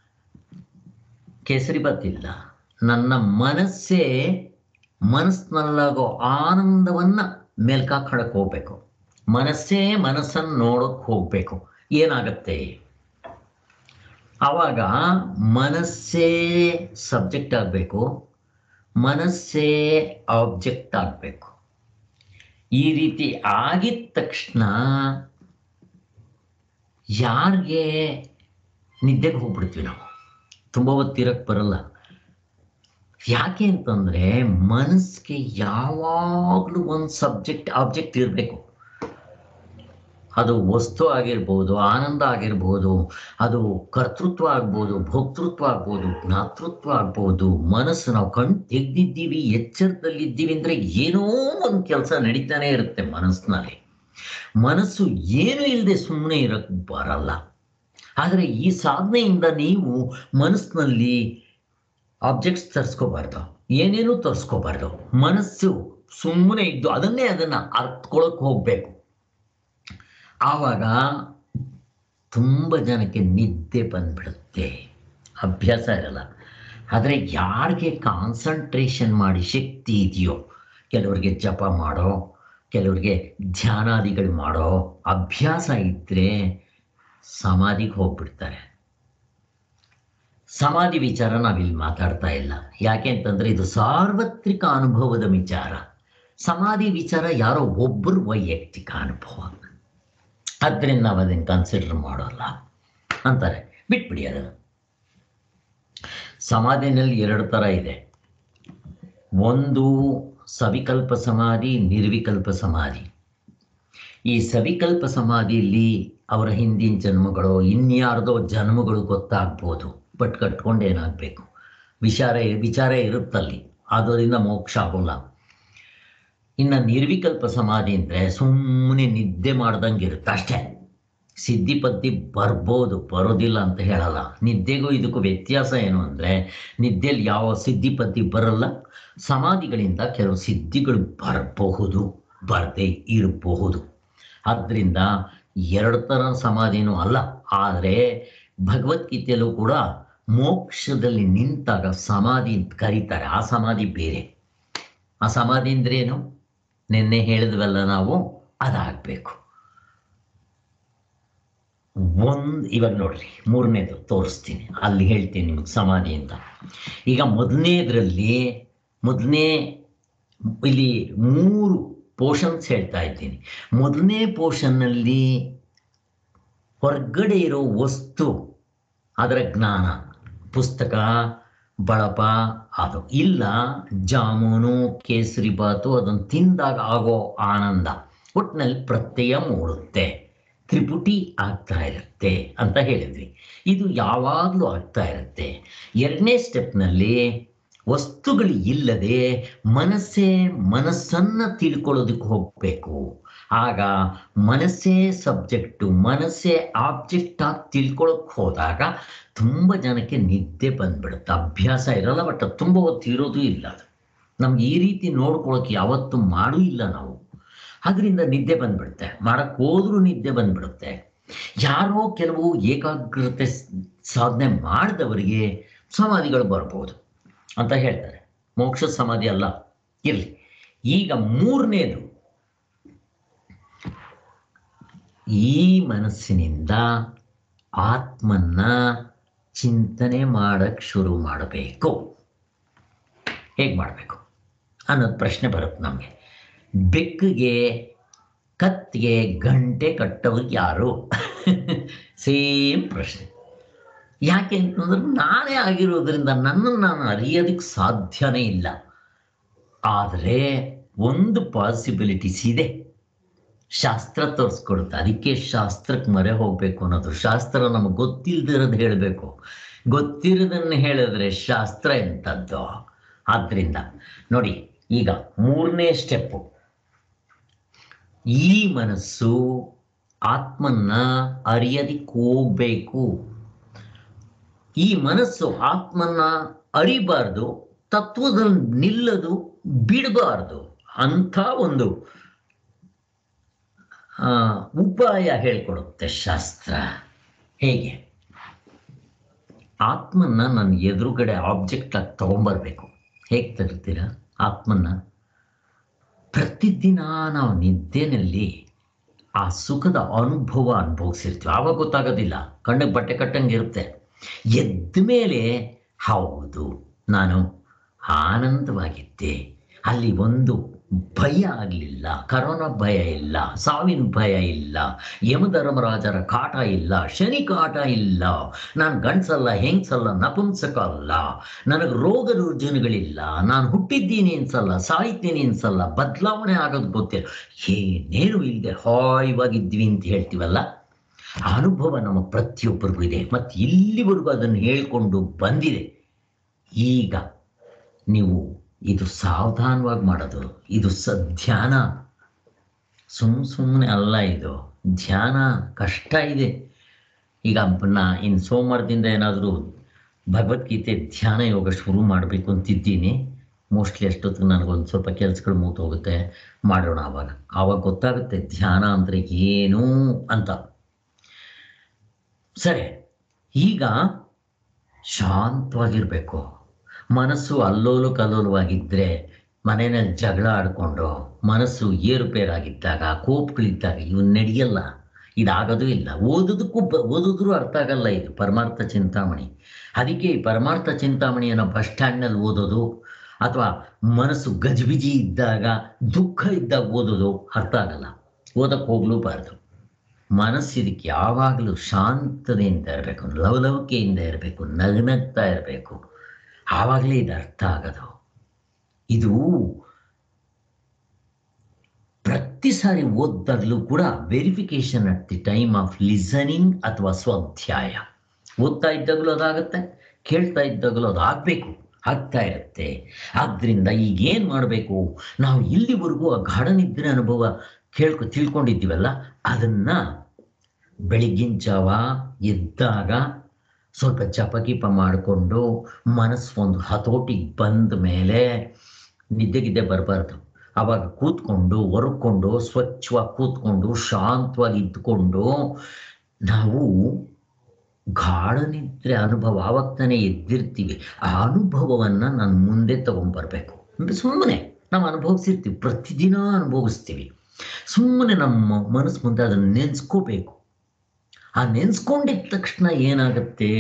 ಕೇಸರಿ ಬಾತ್ ಇಲ್ಲ ನನ್ನ ಮನಸ್ಸೇ ಮನಸ್ಸಿನಲ್ಲಾಗೋ ಆನಂದವನ್ನ ಮೇಲ್ಕಾಕಡಕ್ಕೆ ಹೋಗ್ಬೇಕು ಮನಸ್ಸೇ ಮನಸ್ಸನ್ನು ನೋಡೋಕೆ ಹೋಗ್ಬೇಕು ಏನಾಗತ್ತೆ ಆವಾಗ ಮನಸ್ಸೇ ಸಬ್ಜೆಕ್ಟ್ ಆಗಬೇಕು ಮನಸ್ಸೇ ಆಬ್ಜೆಕ್ಟ್ ಆಗಬೇಕು ಈ ರೀತಿ ಆಗಿದ ತಕ್ಷಣ ಯಾರಿಗೆ ನಿದ್ದೆಗೆ ಹೋಗ್ಬಿಡ್ತೀವಿ ನಾವು ತುಂಬ ಹೊತ್ತಿರಕ್ಕೆ ಬರಲ್ಲ ಯಾಕೆ ಅಂತಂದ್ರೆ ಮನಸ್ಸಿಗೆ ಯಾವಾಗಲೂ ಒಂದು ಸಬ್ಜೆಕ್ಟ್ ಆಬ್ಜೆಕ್ಟ್ ಇರಬೇಕು ಅದು ವಸ್ತು ಆಗಿರ್ಬೋದು ಆನಂದ ಆಗಿರ್ಬೋದು ಅದು ಕರ್ತೃತ್ವ ಆಗ್ಬೋದು ಭೋಕ್ತೃತ್ವ ಆಗ್ಬೋದು ಜ್ಞಾತೃತ್ವ ಆಗ್ಬೋದು ಮನಸ್ಸು ನಾವು ಕಣ್ ತೆಗ್ದಿದ್ದೀವಿ ಎಚ್ಚರದಲ್ಲಿದ್ದೀವಿ ಅಂದ್ರೆ ಏನೋ ಒಂದು ಕೆಲಸ ನಡೀತಾನೆ ಇರುತ್ತೆ ಮನಸ್ಸಿನಲ್ಲಿ ಮನಸ್ಸು ಏನು ಇಲ್ಲದೆ ಸುಮ್ಮನೆ ಇರಕ್ ಬರಲ್ಲ ಆದರೆ ಈ ಸಾಧನೆಯಿಂದ ನೀವು ಮನಸ್ಸಿನಲ್ಲಿ ಆಬ್ಜೆಕ್ಟ್ಸ್ ತರಿಸ್ಕೋಬಾರ್ದು ಏನೇನೂ ತರಿಸ್ಕೋಬಾರ್ದು ಮನಸ್ಸು ಸುಮ್ಮನೆ ಇದ್ದು ಅದನ್ನೇ ಅದನ್ನ ಅರ್ಥಕೊಳಕ್ ಹೋಗ್ಬೇಕು ಆವಾಗ ತುಂಬ ಜನಕ್ಕೆ ನಿದ್ದೆ ಬಂದ್ಬಿಡುತ್ತೆ ಅಭ್ಯಾಸ ಇರಲ್ಲ ಆದರೆ ಯಾರಿಗೆ ಕಾನ್ಸಂಟ್ರೇಷನ್ ಮಾಡಿ ಶಕ್ತಿ ಇದೆಯೋ ಕೆಲವರಿಗೆ ಜಪ ಮಾಡೋ ಕೆಲವರಿಗೆ ಧ್ಯಾನಾದಿಗಳು ಮಾಡೋ ಅಭ್ಯಾಸ ಇದ್ದರೆ ಸಮಾಧಿಗೆ ಹೋಗ್ಬಿಡ್ತಾರೆ ಸಮಾಧಿ ವಿಚಾರ ನಾವಿಲ್ಲಿ ಮಾತಾಡ್ತಾ ಇಲ್ಲ ಯಾಕೆ ಅಂತಂದ್ರೆ ಇದು ಸಾರ್ವತ್ರಿಕ ಅನುಭವದ ವಿಚಾರ ಸಮಾಧಿ ವಿಚಾರ ಯಾರೋ ಒಬ್ಬರು ವೈಯಕ್ತಿಕ ಅನುಭವ ಆದ್ರಿಂದ ನಾವು ಅದನ್ನು ಕನ್ಸಿಡರ್ ಮಾಡೋಲ್ಲ ಅಂತಾರೆ ಬಿಟ್ಬಿಡಿ ಅದನ್ನು ಸಮಾಧಿನಲ್ಲಿ ಎರಡು ಥರ ಇದೆ ಒಂದು ಸವಿಕಲ್ಪ ಸಮಾಧಿ ನಿರ್ವಿಕಲ್ಪ ಸಮಾಧಿ ಈ ಸವಿಕಲ್ಪ ಸಮಾಧಿಯಲ್ಲಿ ಅವರ ಹಿಂದಿನ ಜನ್ಮಗಳು ಇನ್ಯಾರ್ದೋ ಜನ್ಮಗಳು ಗೊತ್ತಾಗ್ಬೋದು ಬಟ್ ಕಟ್ಕೊಂಡು ಏನಾಗಬೇಕು ವಿಚಾರ ವಿಚಾರ ಇರುತ್ತಲ್ಲಿ ಅದರಿಂದ ಮೋಕ್ಷ ಆಗೋಲ್ಲ ಇನ್ನು ನಿರ್ವಿಕಲ್ಪ ಸಮಾಧಿ ಅಂದರೆ ಸುಮ್ಮನೆ ನಿದ್ದೆ ಮಾಡ್ದಂಗೆ ಇರುತ್ತೆ ಅಷ್ಟೇ ಸಿದ್ಧಿ ಪದ್ಧಿ ಬರ್ಬೋದು ಬರೋದಿಲ್ಲ ಅಂತ ಹೇಳಲ್ಲ ನಿದ್ದೆಗೂ ಇದಕ್ಕೂ ವ್ಯತ್ಯಾಸ ಏನು ಅಂದರೆ ನಿದ್ದೆಯಲ್ಲಿ ಯಾವ ಸಿದ್ಧಿ ಪದ್ಧಿ ಬರಲ್ಲ ಸಮಾಧಿಗಳಿಂದ ಕೆಲವು ಸಿದ್ಧಿಗಳು ಬರಬಹುದು ಬರದೇ ಇರಬಹುದು ಆದ್ದರಿಂದ ಎರಡು ಥರ ಸಮಾಧಿನೂ ಅಲ್ಲ ಆದರೆ ಭಗವದ್ಗೀತೆಯಲ್ಲೂ ಕೂಡ ಮೋಕ್ಷದಲ್ಲಿ ನಿಂತಾಗ ಸಮಾಧಿ ಅಂತ ಕರೀತಾರೆ ಆ ಸಮಾಧಿ ಬೇರೆ ಆ ಸಮಾಧಿ ಅಂದ್ರೆ ಏನು ನಿನ್ನೆ ಹೇಳಿದ್ವಲ್ಲ ನಾವು ಅದಾಗಬೇಕು ಒಂದು ಇವಾಗ ನೋಡ್ರಿ ಮೂರನೇದು ತೋರಿಸ್ತೀನಿ ಅಲ್ಲಿ ಹೇಳ್ತೀನಿ ನಿಮಗೆ ಸಮಾಧಿ ಅಂತ ಈಗ ಮೊದಲನೇದ್ರಲ್ಲಿ ಮೊದಲನೇ ಇಲ್ಲಿ ಮೂರು ಪೋಷನ್ಸ್ ಹೇಳ್ತಾ ಇದ್ದೀನಿ ಮೊದಲನೇ ಪೋಷನ್ನಲ್ಲಿ ಹೊರಗಡೆ ಇರೋ ವಸ್ತು ಅದರ ಜ್ಞಾನ ಪುಸ್ತಕ ಬಳಪ ಅದು ಇಲ್ಲ ಜಾಮೂನು ಕೇಸರಿ ಬಾತು ಅದನ್ನು ತಿಂದಾಗ ಆಗೋ ಆನಂದ ಒಟ್ಟಿನಲ್ಲಿ ಪ್ರತ್ಯಯ ಮೂಡುತ್ತೆ ತ್ರಿಪುಟಿ ಆಗ್ತಾ ಇರುತ್ತೆ ಅಂತ ಹೇಳಿದ್ವಿ ಇದು ಯಾವಾಗಲೂ ಆಗ್ತಾ ಇರುತ್ತೆ ಎರಡನೇ ಸ್ಟೆಪ್ನಲ್ಲಿ ವಸ್ತುಗಳು ಇಲ್ಲದೆ ಮನಸ್ಸೇ ಮನಸ್ಸನ್ನು ತಿಳ್ಕೊಳ್ಳೋದಕ್ಕೆ ಹೋಗಬೇಕು ಆಗ ಮನಸ್ಸೇ ಸಬ್ಜೆಕ್ಟು ಮನಸ್ಸೇ ಆಬ್ಜೆಕ್ಟ್ ಆಗಿ ತಿಳ್ಕೊಳಕ್ಕೆ ಹೋದಾಗ ತುಂಬ ಜನಕ್ಕೆ ನಿದ್ದೆ ಬಂದ್ಬಿಡುತ್ತೆ ಅಭ್ಯಾಸ ಇರಲ್ಲ ಬಟ್ ಅದು ತುಂಬ ಹೊತ್ತು ಇರೋದು ಇಲ್ಲ ಅದು ನಮ್ಗೆ ಈ ರೀತಿ ನೋಡ್ಕೊಳಕ್ಕೆ ಯಾವತ್ತೂ ಮಾಡೂ ಇಲ್ಲ ನಾವು ಅದರಿಂದ ನಿದ್ದೆ ಬಂದ್ಬಿಡುತ್ತೆ ಮಾಡಕ್ಕೆ ಹೋದ್ರೂ ನಿದ್ದೆ ಬಂದ್ಬಿಡುತ್ತೆ ಯಾರೋ ಕೆಲವು ಏಕಾಗ್ರತೆ ಸಾಧನೆ ಮಾಡಿದವರಿಗೆ ಸಮಾಧಿಗಳು ಬರ್ಬೋದು ಅಂತ ಹೇಳ್ತಾರೆ ಮೋಕ್ಷ ಸಮಾಧಿ ಅಲ್ಲ ಇರಲಿ ಈಗ ಮೂರನೇದು ಈ ಮನಸ್ಸಿನಿಂದ ಆತ್ಮನ್ನ ಚಿಂತನೆ ಮಾಡಕ್ ಶುರು ಮಾಡಬೇಕು ಹೇಗೆ ಮಾಡಬೇಕು ಅನ್ನೋದು ಪ್ರಶ್ನೆ ಬರುತ್ತೆ ನಮಗೆ ಬೆಕ್ಕಿಗೆ ಕತ್ತಿಗೆ ಗಂಟೆ ಕಟ್ಟೋರು ಯಾರು ಸೇಮ್ ಪ್ರಶ್ನೆ ಯಾಕೆ ಅಂತಂದ್ರೆ ನಾನೇ ಆಗಿರೋದ್ರಿಂದ ನನ್ನನ್ನು ನಾನು ಅರಿಯೋದಕ್ಕೆ ಸಾಧ್ಯನೇ ಇಲ್ಲ ಆದರೆ ಒಂದು ಪಾಸಿಬಿಲಿಟೀಸ್ ಇದೆ ಶಾಸ್ತ್ರ ತೋರಿಸ್ಕೊಡುತ್ತೆ ಅದಕ್ಕೆ ಶಾಸ್ತ್ರಕ್ಕೆ ಮೊರೆ ಹೋಗಬೇಕು ಅನ್ನೋದು ಶಾಸ್ತ್ರ ನಮಗೆ ಗೊತ್ತಿಲ್ದಿರೋದು ಹೇಳಬೇಕು ಗೊತ್ತಿರೋದನ್ನು ಹೇಳಿದ್ರೆ ಶಾಸ್ತ್ರ ಎಂಥದ್ದು ಆದ್ದರಿಂದ ನೋಡಿ ಈಗ ಮೂರನೇ ಸ್ಟೆಪ್ಪು ಈ ಮನಸ್ಸು ಆತ್ಮನ್ನ ಅರಿಯೋದಕ್ಕೆ ಹೋಗ್ಬೇಕು ಈ ಮನಸ್ಸು ಆತ್ಮನ್ನ ಅರಿಬಾರ್ದು ತತ್ವದಲ್ಲಿ ನಿಲ್ಲದು ಬಿಡಬಾರ್ದು ಅಂಥ ಒಂದು ಆ, ಉಪಾಯ ಹೇಳ್ಕೊಡುತ್ತೆ ಶಾಸ್ತ್ರ ಹೇಗೆ ಆತ್ಮನ್ನ ನನ್ನ ಎದುರುಗಡೆ ಆಬ್ಜೆಕ್ಟ್ ಆಗಿ ತಗೊಂಬರ್ಬೇಕು ಹೇಗೆ ತರ್ತೀರಾ ಆತ್ಮನ್ನ ಪ್ರತಿದಿನ ನಾವು ನಿದ್ದೆನಲ್ಲಿ ಆ ಸುಖದ ಅನುಭವ ಅನುಭವಿಸಿರ್ತೀವಿ ಆವಾಗ ಗೊತ್ತಾಗೋದಿಲ್ಲ ಕಣ್ಣಿಗೆ ಬಟ್ಟೆ ಕಟ್ಟಂಗೆ ಇರುತ್ತೆ ಎದ್ದ ಮೇಲೆ ಹೌದು ನಾನು ಆನಂದವಾಗಿದ್ದೆ ಅಲ್ಲಿ ಒಂದು ಭಯ ಆಗಲಿಲ್ಲ ಕರೋನಾ ಭಯ ಇಲ್ಲ ಸಾವಿನ ಭಯ ಇಲ್ಲ ಯಮಧರ್ಮರಾಜರ ಕಾಟ ಇಲ್ಲ ಶನಿ ಕಾಟ ಇಲ್ಲ ನಾನು ಗಂಡ್ಸಲ್ಲ ಹೆಂಗ್ಸಲ್ಲ ನಪುಂಸಕ ಅಲ್ಲ ನನಗೆ ರೋಗ ರುಜಿನಗಳಿಲ್ಲ ನಾನು ಹುಟ್ಟಿದ್ದೀನಿ ಅನ್ಸಲ್ಲ ಸಾಯ್ತೀನಿ ಅನ್ಸಲ್ಲ ಬದಲಾವಣೆ ಆಗೋದು ಗೊತ್ತಿಲ್ಲ ಏನೇನು ಇಲ್ಲದೆ ಹಾಯವಾಗಿದ್ವಿ ಅಂತ ಹೇಳ್ತೀವಲ್ಲ ಆ ಅನುಭವ ನಮ್ಮ ಪ್ರತಿಯೊಬ್ಬರಿಗೂ ಇದೆ ಮತ್ತು ಇಲ್ಲಿವರೆಗೂ ಅದನ್ನು ಹೇಳಿಕೊಂಡು ಬಂದಿದೆ ಈಗ ನೀವು ಇದು ಸಾವಧಾನವಾಗಿ ಮಾಡೋದು ಇದು ಸ ಧ್ಯಾನ ಸುಮ್ ಸುಮ್ಮನೆ ಅಲ್ಲ ಇದು ಧ್ಯಾನ ಕಷ್ಟ ಇದೆ ಈಗ ನಾ ಇನ್ನು ಸೋಮವಾರದಿಂದ ಏನಾದರೂ ಭಗವದ್ಗೀತೆ ಧ್ಯಾನ ಯೋಗ ಶುರು ಮಾಡಬೇಕು ಅಂತಿದ್ದೀನಿ ಮೋಸ್ಟ್ಲಿ ಅಷ್ಟೊತ್ತಿಗೆ ನನಗೊಂದು ಸ್ವಲ್ಪ ಕೆಲಸಗಳು ಮೂತು ಹೋಗುತ್ತೆ ಮಾಡೋಣ ಆವಾಗ ಆವಾಗ ಗೊತ್ತಾಗುತ್ತೆ ಧ್ಯಾನ ಅಂದರೆ ಏನು ಅಂತ ಸರಿ ಈಗ ಶಾಂತವಾಗಿರಬೇಕು ಮನಸ್ಸು ಅಲ್ಲೋಲು ಕಲ್ಲೋಲವಾಗಿದ್ದರೆ ಮನೆಯಲ್ಲಿ ಜಗಳ ಆಡಿಕೊಂಡು ಮನಸ್ಸು ಏರುಪೇರಾಗಿದ್ದಾಗ ಕೋಪಗಳಿದ್ದಾಗ ಇವು ನಡೆಯಲ್ಲ ಇದಾಗೋದು ಇಲ್ಲ ಓದೋದಕ್ಕೂ ಬ ಓದಿದ್ರೂ ಅರ್ಥ ಆಗಲ್ಲ ಇದು ಪರಮಾರ್ಥ ಚಿಂತಾಮಣಿ ಅದಕ್ಕೆ ಈ ಪರಮಾರ್ಥ ಚಿಂತಾಮಣಿಯನ್ನು ಬಸ್ ಸ್ಟ್ಯಾಂಡ್ನಲ್ಲಿ ಓದೋದು ಅಥವಾ ಮನಸ್ಸು ಗಜಿಬಿಜಿ ಇದ್ದಾಗ ದುಃಖ ಇದ್ದಾಗ ಓದೋದು ಅರ್ಥ ಆಗಲ್ಲ ಓದಕ್ಕೆ ಹೋಗ್ಲೂಬಾರ್ದು ಮನಸ್ಸು ಇದಕ್ಕೆ ಯಾವಾಗಲೂ ಶಾಂತತೆಯಿಂದ ಇರಬೇಕು ಲವಲವಿಕೆಯಿಂದ ಇರಬೇಕು ನಗ್ನಗ್ತಾ ಇರಬೇಕು ಆವಾಗಲೇ ಇದು ಅರ್ಥ ಆಗೋದು ಇದು ಪ್ರತಿ ಸಾರಿ ಓದ್ದಾಗಲೂ ಕೂಡ verification at the time of listening ಅಥವಾ ಸ್ವಾಧ್ಯಾಯ ಓದ್ತಾ ಇದ್ದಾಗಲೂ ಅದಾಗತ್ತೆ ಕೇಳ್ತಾ ಇದ್ದಾಗಲೂ ಅದು ಆಗಬೇಕು ಆಗ್ತಾ ಇರುತ್ತೆ ಆದ್ದರಿಂದ ಈಗ ಏನು ಮಾಡಬೇಕು ನಾವು ಇಲ್ಲಿವರೆಗೂ ಆ ಗಾಢ ನಿದ್ರೆ ಅನುಭವ ಕೇಳ್ಕೊ ತಿಳ್ಕೊಂಡಿದ್ದೀವಲ್ಲ ಅದನ್ನು ಬೆಳಗಿನ ಜಾವ ಎದ್ದಾಗ ಸ್ವಲ್ಪ ಜಪ ಗಿಪ ಮಾಡಿಕೊಂಡು ಮನಸ್ಸು ಒಂದು ಹತೋಟಿಗೆ ಬಂದ ಮೇಲೆ ನಿದ್ದೆಗಿದ್ದೆ ಬರಬಾರ್ದು ಆವಾಗ ಕೂತ್ಕೊಂಡು ಹೊರ್ಕೊಂಡು ಸ್ವಚ್ಛವಾಗಿ ಕೂತ್ಕೊಂಡು ಶಾಂತವಾಗಿ ಇದ್ಕೊಂಡು ನಾವು ಗಾಢ ನಿದ್ರೆ ಅನುಭವ ಆವಾಗ ತಾನೇ ಎದ್ದಿರ್ತೀವಿ ಆ ಅನುಭವವನ್ನು ನಾನು ಮುಂದೆ ತಗೊಂಡ್ಬರ್ಬೇಕು ಅಂದರೆ ಸುಮ್ಮನೆ ನಾವು ಅನುಭವಿಸಿರ್ತೀವಿ ಪ್ರತಿದಿನ ಅನುಭವಿಸ್ತೀವಿ ಸುಮ್ಮನೆ ನಮ್ಮ ಮನಸ್ಸು ಮುಂದೆ ಅದನ್ನು ನೆನೆಸ್ಕೋಬೇಕು ಆ ನೆನೆಸ್ಕೊಂಡಿದ್ದ ತಕ್ಷಣ ಏನಾಗುತ್ತೆ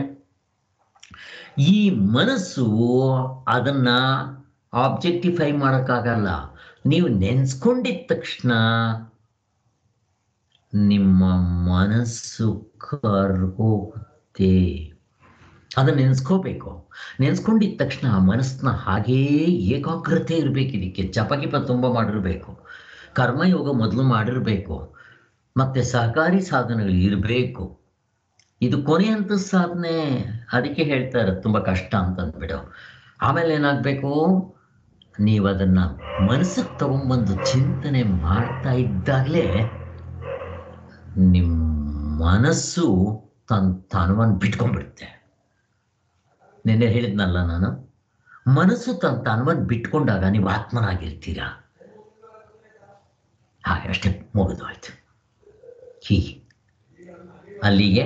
ಈ ಮನಸ್ಸು ಅದನ್ನ ಆಬ್ಜೆಕ್ಟಿಫೈ ಮಾಡೋಕ್ಕಾಗಲ್ಲ ನೀವು ನೆನೆಸ್ಕೊಂಡಿದ್ದ ತಕ್ಷಣ ನಿಮ್ಮ ಮನಸ್ಸು ಕರ್ಗೋಗುತ್ತೆ ಅದನ್ನ ನೆನೆಸ್ಕೋಬೇಕು ನೆನೆಸ್ಕೊಂಡಿದ್ದ ತಕ್ಷಣ ಆ ಮನಸ್ಸನ್ನ ಹಾಗೇ ಏಕಾಗ್ರತೆ ಇರಬೇಕು ಇದಕ್ಕೆ ಜಪಗಿಪ ತುಂಬ ಮಾಡಿರಬೇಕು ಕರ್ಮಯೋಗ ಮೊದಲು ಮಾಡಿರಬೇಕು ಮತ್ತು ಸಹಕಾರಿ ಸಾಧನೆಗಳು ಇರಬೇಕು ಇದು ಕೊನೆ ಹಂತದ ಸಾಧನೆ ಅದಕ್ಕೆ ಹೇಳ್ತಾರೆ ತುಂಬ ಕಷ್ಟ ಅಂತ ಅಂದ್ಬಿಡು ಆಮೇಲೆ ಏನಾಗಬೇಕು ನೀವು ಅದನ್ನು ಮನಸ್ಸಿಗೆ ತಗೊಂಬಂದು ಚಿಂತನೆ ಮಾಡ್ತಾ ಇದ್ದಾಗಲೇ ನಿಮ್ಮ ಮನಸ್ಸು ತನ್ನ ತಾನವನ್ನು ಬಿಟ್ಕೊಂಡ್ಬಿಡುತ್ತೆ ನಿನ್ನೆ ಹೇಳಿದ್ನಲ್ಲ ನಾನು ಮನಸ್ಸು ತನ್ನ ತಾನವನ್ನು ಬಿಟ್ಕೊಂಡಾಗ ನೀವು ಆತ್ಮನಾಗಿರ್ತೀರಾ ಹಾಗೆ ಅಷ್ಟೇ ಮುಗಿದು ಆಯ್ತು ಹೀಗೆ ಅಲ್ಲಿಗೆ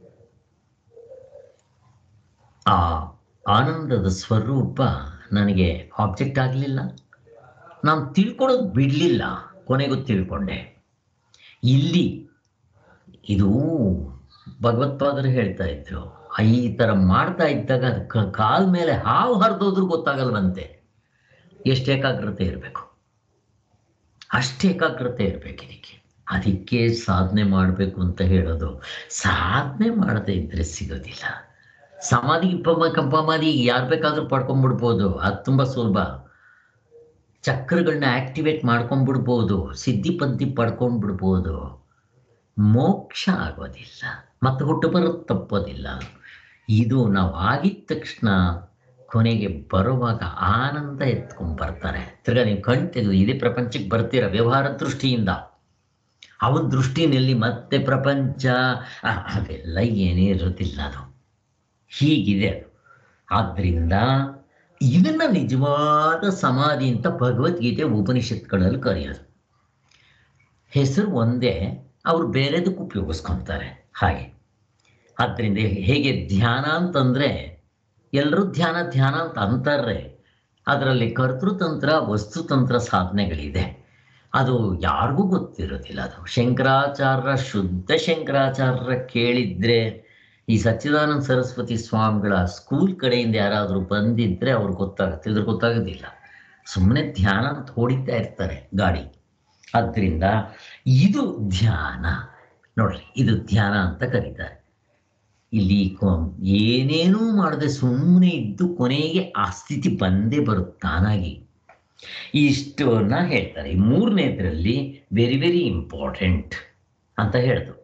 ಆ ಆನಂದದ ಸ್ವರೂಪ ನನಗೆ ಆಬ್ಜೆಕ್ಟ್ ಆಗಲಿಲ್ಲ ನಾನು ತಿಳ್ಕೊಳ್ಳೋದು ಬಿಡಲಿಲ್ಲ ಕೊನೆಗೂ ತಿಳ್ಕೊಂಡೆ ಇಲ್ಲಿ ಇದು ಭಗವತ್ಪಾದರು ಹೇಳ್ತಾ ಇದ್ರು ಈ ಥರ ಮಾಡ್ತಾ ಇದ್ದಾಗ ಅದು ಕಾಲ ಮೇಲೆ ಹಾವು ಹರಿದೋದ್ರೂ ಗೊತ್ತಾಗಲ್ವಂತೆ ಎಷ್ಟು ಏಕಾಗ್ರತೆ ಇರಬೇಕು ಅಷ್ಟು ಏಕಾಗ್ರತೆ ಇರಬೇಕು ಇದಕ್ಕೆ ಅದಕ್ಕೆ ಸಾಧನೆ ಮಾಡಬೇಕು ಅಂತ ಹೇಳೋದು ಸಾಧನೆ ಮಾಡದೇ ಇದ್ರೆ ಸಿಗೋದಿಲ್ಲ ಸಮಾಧಿ ಪಮ ಕಂಪಮಾಧಿ ಯಾರು ಬೇಕಾದ್ರೂ ಪಡ್ಕೊಂಡ್ಬಿಡ್ಬೋದು ಅದು ತುಂಬ ಸುಲಭ ಚಕ್ರಗಳನ್ನ ಆಕ್ಟಿವೇಟ್ ಮಾಡ್ಕೊಂಡ್ಬಿಡ್ಬೋದು ಸಿದ್ಧಿ ಪದ್ಧಿ ಪಡ್ಕೊಂಡ್ಬಿಡ್ಬೋದು ಮೋಕ್ಷ ಆಗೋದಿಲ್ಲ ಮತ್ತು ಹುಟ್ಟು ಬರೋದು ತಪ್ಪೋದಿಲ್ಲ ಇದು ನಾವು ಆಗಿದ ತಕ್ಷಣ ಕೊನೆಗೆ ಬರುವಾಗ ಆನಂದ ಎತ್ಕೊಂಡ್ ಬರ್ತಾರೆ ತಿರ್ಗಾ ನೀವು ಕಣ್ ತೆಗೆದು ಇದೇ ಪ್ರಪಂಚಕ್ಕೆ ಬರ್ತೀರ ವ್ಯವಹಾರ ದೃಷ್ಟಿಯಿಂದ ಅವನ ದೃಷ್ಟಿನಲ್ಲಿ ಮತ್ತೆ ಪ್ರಪಂಚ ಆ, ಅದೆಲ್ಲ ಏನೇ ಇರೋದಿಲ್ಲ ಅದು ಹೀಗಿದೆ ಅದು ಆದ್ದರಿಂದ ಇದನ್ನ ನಿಜವಾದ ಸಮಾಧಿ ಅಂತ ಭಗವದ್ಗೀತೆ ಉಪನಿಷತ್ಗಳಲ್ಲಿ ಕರೆಯೋದು ಹೆಸರು ಒಂದೇ ಅವರು ಬೇರೆದಕ್ಕೆ ಉಪಯೋಗಿಸ್ಕೊತಾರೆ ಹಾಗೆ ಆದ್ದರಿಂದ ಹೇಗೆ ಧ್ಯಾನ ಅಂತಂದರೆ ಎಲ್ಲರೂ ಧ್ಯಾನ ಧ್ಯಾನ ಅಂತ ಅಂತಾರೆ ಅದರಲ್ಲಿ ಕರ್ತೃತಂತ್ರ ವಸ್ತುತಂತ್ರ ಸಾಧನೆಗಳಿದೆ ಅದು ಯಾರಿಗೂ ಗೊತ್ತಿರೋದಿಲ್ಲ ಅದು ಶಂಕರಾಚಾರ್ಯ ಶುದ್ಧ ಶಂಕರಾಚಾರ್ಯ ಕೇಳಿದ್ರೆ ಈ ಸಚ್ಚಿದಾನಂದ ಸರಸ್ವತಿ ಸ್ವಾಮಿಗಳ ಸ್ಕೂಲ್ ಕಡೆಯಿಂದ ಯಾರಾದರೂ ಬಂದಿದ್ರೆ ಅವ್ರಿಗೆ ಗೊತ್ತಾಗುತ್ತೆ ಇದ್ರ ಗೊತ್ತಾಗೋದಿಲ್ಲ ಸುಮ್ಮನೆ ಧ್ಯಾನ ಅಂತ ಹೊಡಿತಾ ಇರ್ತಾರೆ ಗಾಡಿ ಆದ್ದರಿಂದ ಇದು ಧ್ಯಾನ ನೋಡ್ರಿ ಇದು ಧ್ಯಾನ ಅಂತ ಕರೀತಾರೆ ಇಲ್ಲಿ ಕೊ- ಏನೇನೂ ಮಾಡದೆ ಸುಮ್ಮನೆ ಇದ್ದು ಕೊನೆಗೆ ಆ ಸ್ಥಿತಿ ಬಂದೇ ಬರುತ್ತೆ ತಾನಾಗಿ ಇಷ್ಟನ್ನ ಹೇಳ್ತಾರೆ ಈ ಮೂರನೇದ್ರಲ್ಲಿ ವೆರಿ ವೆರಿ ಇಂಪಾರ್ಟೆಂಟ್ ಅಂತ ಹೇಳ್ದು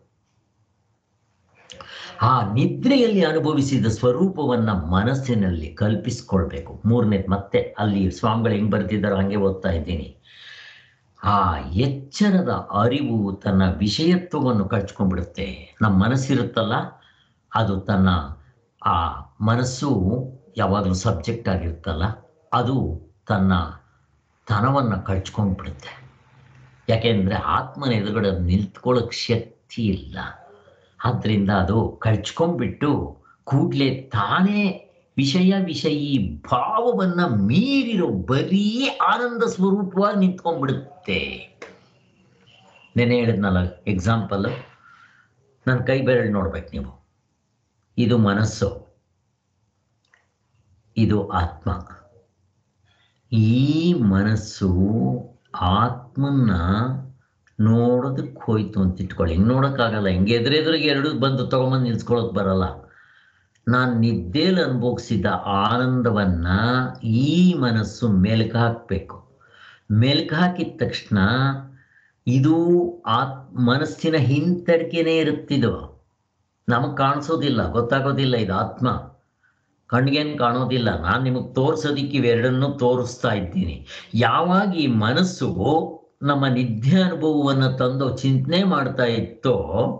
ಆ ನಿದ್ರೆಯಲ್ಲಿ ಅನುಭವಿಸಿದ ಸ್ವರೂಪವನ್ನ ಮನಸ್ಸಿನಲ್ಲಿ ಕಲ್ಪಿಸ್ಕೊಳ್ಬೇಕು ಮೂರನೇದು ಮತ್ತೆ ಅಲ್ಲಿ ಸ್ವಾಮಿಗಳು ಹೆಂಗ್ ಬರ್ತಿದ್ದಾರೋ ಹಂಗೆ ಓದ್ತಾ ಇದ್ದೀನಿ ಆ ಎಚ್ಚರದ ಅರಿವು ತನ್ನ ವಿಷಯತ್ವವನ್ನು ಕಳ್ಚ್ಕೊಂಡ್ಬಿಡುತ್ತೆ ನಮ್ಮ ಮನಸ್ಸಿರುತ್ತಲ್ಲ ಅದು ತನ್ನ ಆ ಮನಸ್ಸು ಯಾವಾಗಲೂ ಸಬ್ಜೆಕ್ಟ್ ಆಗಿರುತ್ತಲ್ಲ ಅದು ತನ್ನ ತನವನ್ನು ಕಳ್ಚ್ಕೊಂಡ್ಬಿಡುತ್ತೆ ಯಾಕೆಂದರೆ ಆತ್ಮನ ಎದುರುಗಡೆ ಅದು ನಿಂತ್ಕೊಳ್ಳೋಕೆ ಶಕ್ತಿ ಇಲ್ಲ ಆದ್ದರಿಂದ ಅದು ಕಳ್ಚ್ಕೊಂಡ್ಬಿಟ್ಟು ಕೂಡಲೇ ತಾನೇ ವಿಷಯ ವಿಷಯಿ ಭಾವವನ್ನು ಮೀರಿರೋ ಬರೀ ಆನಂದ ಸ್ವರೂಪವಾಗಿ ನಿಂತ್ಕೊಂಡ್ಬಿಡುತ್ತೆ ನೆನೆ ಹೇಳಿದ್ನಲ್ಲ ಎಕ್ಸಾಂಪಲ್ ನನ್ನ ಕೈ ಬೆರಳು ನೋಡ್ಬೇಕು ನೀವು ಇದು ಮನಸ್ಸು ಇದು ಆತ್ಮ ಈ ಮನಸ್ಸು ಆತ್ಮನ್ನ ನೋಡೋದಕ್ಕೆ ಹೋಯ್ತು ಅಂತ ಇಟ್ಕೊಳ್ಳಿ ಹಿಂಗೆ ನೋಡೋಕ್ಕಾಗಲ್ಲ ಹಿಂಗೆ ಎದುರೆದುರಿಗೆ ಎರಡು ಬಂದು ತೊಗೊಂಬಂದು ನಿಲ್ಸ್ಕೊಳ್ಳೋಕೆ ಬರಲ್ಲ ನಾನು ನಿದ್ದೆಯಲ್ಲಿ ಅನುಭವಿಸಿದ ಆನಂದವನ್ನ ಈ ಮನಸ್ಸು ಮೆಲ್ಕು ಹಾಕಬೇಕು ಮೆಲ್ಕು ಹಾಕಿದ ತಕ್ಷಣ ಇದು ಆತ್ ಮನಸ್ಸಿನ ಹಿಂತಡಿಕೆನೇ ಇರುತ್ತಿದ್ದು ನಮಗೆ ಕಾಣಿಸೋದಿಲ್ಲ ಗೊತ್ತಾಗೋದಿಲ್ಲ ಇದು ಆತ್ಮ ಕಣ್ಗೇನು ಕಾಣೋದಿಲ್ಲ ನಾನು ನಿಮಗೆ ತೋರಿಸೋದಿಕ್ಕೆ ಇವೆರಡನ್ನೂ ತೋರಿಸ್ತಾ ಇದ್ದೀನಿ ಯಾವಾಗ ಈ ಮನಸ್ಸು ನಮ್ಮ ನಿದ್ದೆ ಅನುಭವವನ್ನು ತಂದು ಚಿಂತನೆ ಮಾಡ್ತಾ ಇತ್ತೋ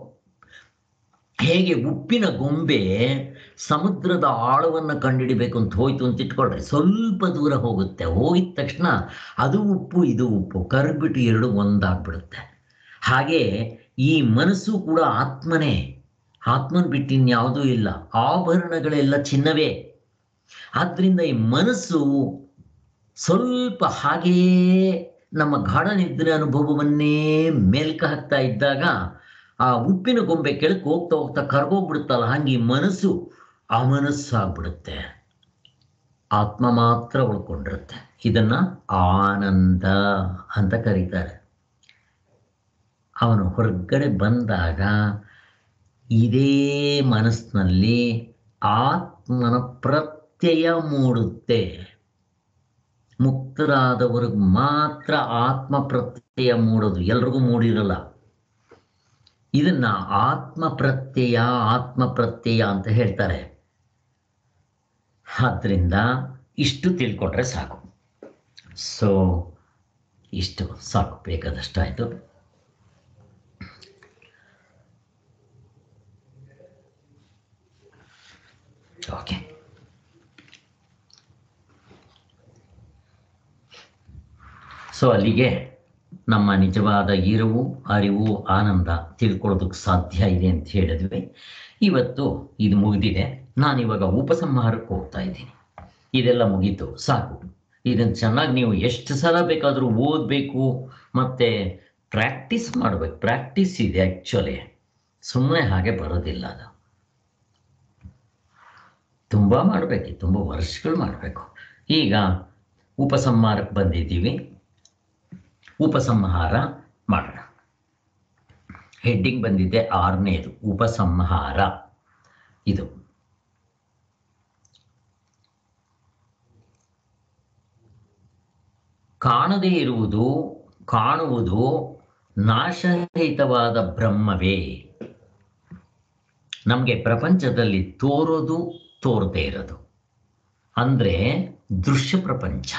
ಹೇಗೆ ಉಪ್ಪಿನ ಗೊಂಬೆ ಸಮುದ್ರದ ಆಳವನ್ನು ಕಂಡುಹಿಡಿಬೇಕು ಅಂತ ಹೋಯ್ತು ಅಂತ ಇಟ್ಕೊಳ್ರಿ ಸ್ವಲ್ಪ ದೂರ ಹೋಗುತ್ತೆ ಹೋಗಿದ ತಕ್ಷಣ ಅದು ಉಪ್ಪು ಇದು ಉಪ್ಪು ಕರಗ್ಬಿಟ್ಟು ಎರಡು ಒಂದಾಗ್ಬಿಡುತ್ತೆ ಹಾಗೆ ಈ ಮನಸ್ಸು ಕೂಡ ಆತ್ಮನೇ ಆತ್ಮನ್ ಬಿಟ್ಟು ಇನ್ಯಾವುದೂ ಇಲ್ಲ ಆಭರಣಗಳೆಲ್ಲ ಚಿನ್ನವೇ ಆದ್ರಿಂದ ಈ ಮನಸ್ಸು ಸ್ವಲ್ಪ ಹಾಗೆಯೇ ನಮ್ಮ ಗಾಢ ನಿದ್ರೆ ಅನುಭವವನ್ನೇ ಮೇಲ್ಕ ಹಾಕ್ತಾ ಇದ್ದಾಗ ಆ ಉಪ್ಪಿನ ಗೊಂಬೆ ಕೆಳಕ್ಕೆ ಹೋಗ್ತಾ ಹೋಗ್ತಾ ಕರ್ಗೋಗ್ಬಿಡುತ್ತಲ್ಲ ಹಂಗೆ ಈ ಮನಸ್ಸು ಅಮನಸ್ಸಾಗ್ಬಿಡುತ್ತೆ ಆತ್ಮ ಮಾತ್ರ ಉಳ್ಕೊಂಡಿರುತ್ತೆ ಇದನ್ನ ಆನಂದ ಅಂತ ಕರೀತಾರೆ ಅವನು ಹೊರಗಡೆ ಬಂದಾಗ ಇದೇ ಮನಸ್ಸಿನಲ್ಲಿ ಆತ್ಮನ ಪ್ರತ್ಯಯ ಮೂಡುತ್ತೆ ಮುಕ್ತರಾದವ್ರಿಗೆ ಮಾತ್ರ ಆತ್ಮ ಪ್ರತ್ಯಯ ಮೂಡೋದು ಎಲ್ರಿಗೂ ಮೂಡಿರಲ್ಲ ಇದನ್ನ ಆತ್ಮ ಪ್ರತ್ಯಯ ಆತ್ಮ ಪ್ರತ್ಯಯ ಅಂತ ಹೇಳ್ತಾರೆ ಆದ್ರಿಂದ ಇಷ್ಟು ತಿಳ್ಕೊಟ್ರೆ ಸಾಕು ಸೊ ಇಷ್ಟು ಸಾಕು ಬೇಕಾದಷ್ಟಾಯ್ತು ಓಕೆ ಸೊ ಅಲ್ಲಿಗೆ ನಮ್ಮ ನಿಜವಾದ ಇರುವು ಅರಿವು ಆನಂದ ತಿಳ್ಕೊಳ್ಳೋದಕ್ಕೆ ಸಾಧ್ಯ ಇದೆ ಅಂತ ಹೇಳಿದ್ವಿ ಇವತ್ತು ಇದು ಮುಗಿದಿದೆ ನಾನು ಇವಾಗ ಉಪಸಂಹಾರಕ್ಕೆ ಹೋಗ್ತಾ ಇದ್ದೀನಿ ಇದೆಲ್ಲ ಮುಗೀತು ಸಾಕು ಇದನ್ನು ಚೆನ್ನಾಗಿ ನೀವು ಎಷ್ಟು ಸಲ ಬೇಕಾದರೂ ಓದಬೇಕು ಮತ್ತು ಪ್ರಾಕ್ಟೀಸ್ ಮಾಡಬೇಕು ಪ್ರಾಕ್ಟೀಸ್ ಇದೆ ಆ್ಯಕ್ಚುಲಿ ಸುಮ್ಮನೆ ಹಾಗೆ ಬರೋದಿಲ್ಲ ಅದು ತುಂಬ ಮಾಡಬೇಕು ತುಂಬ ವರ್ಷಗಳು ಮಾಡಬೇಕು ಈಗ ಉಪಸಂಹಾರಕ್ಕೆ ಬಂದಿದ್ದೀವಿ ಉಪಸಂಹಾರ ಮಾಡೋಣ ಹೆಡ್ಡಿಂಗ್ ಬಂದಿದೆ ಆರನೇದು ಉಪಸಂಹಾರ ಇದು ಕಾಣದೇ ಇರುವುದು ಕಾಣುವುದು ನಾಶರಹಿತವಾದ ಬ್ರಹ್ಮವೇ ನಮಗೆ ಪ್ರಪಂಚದಲ್ಲಿ ತೋರೋದು ತೋರದೇ ಇರೋದು ಅಂದರೆ ದೃಶ್ಯ ಪ್ರಪಂಚ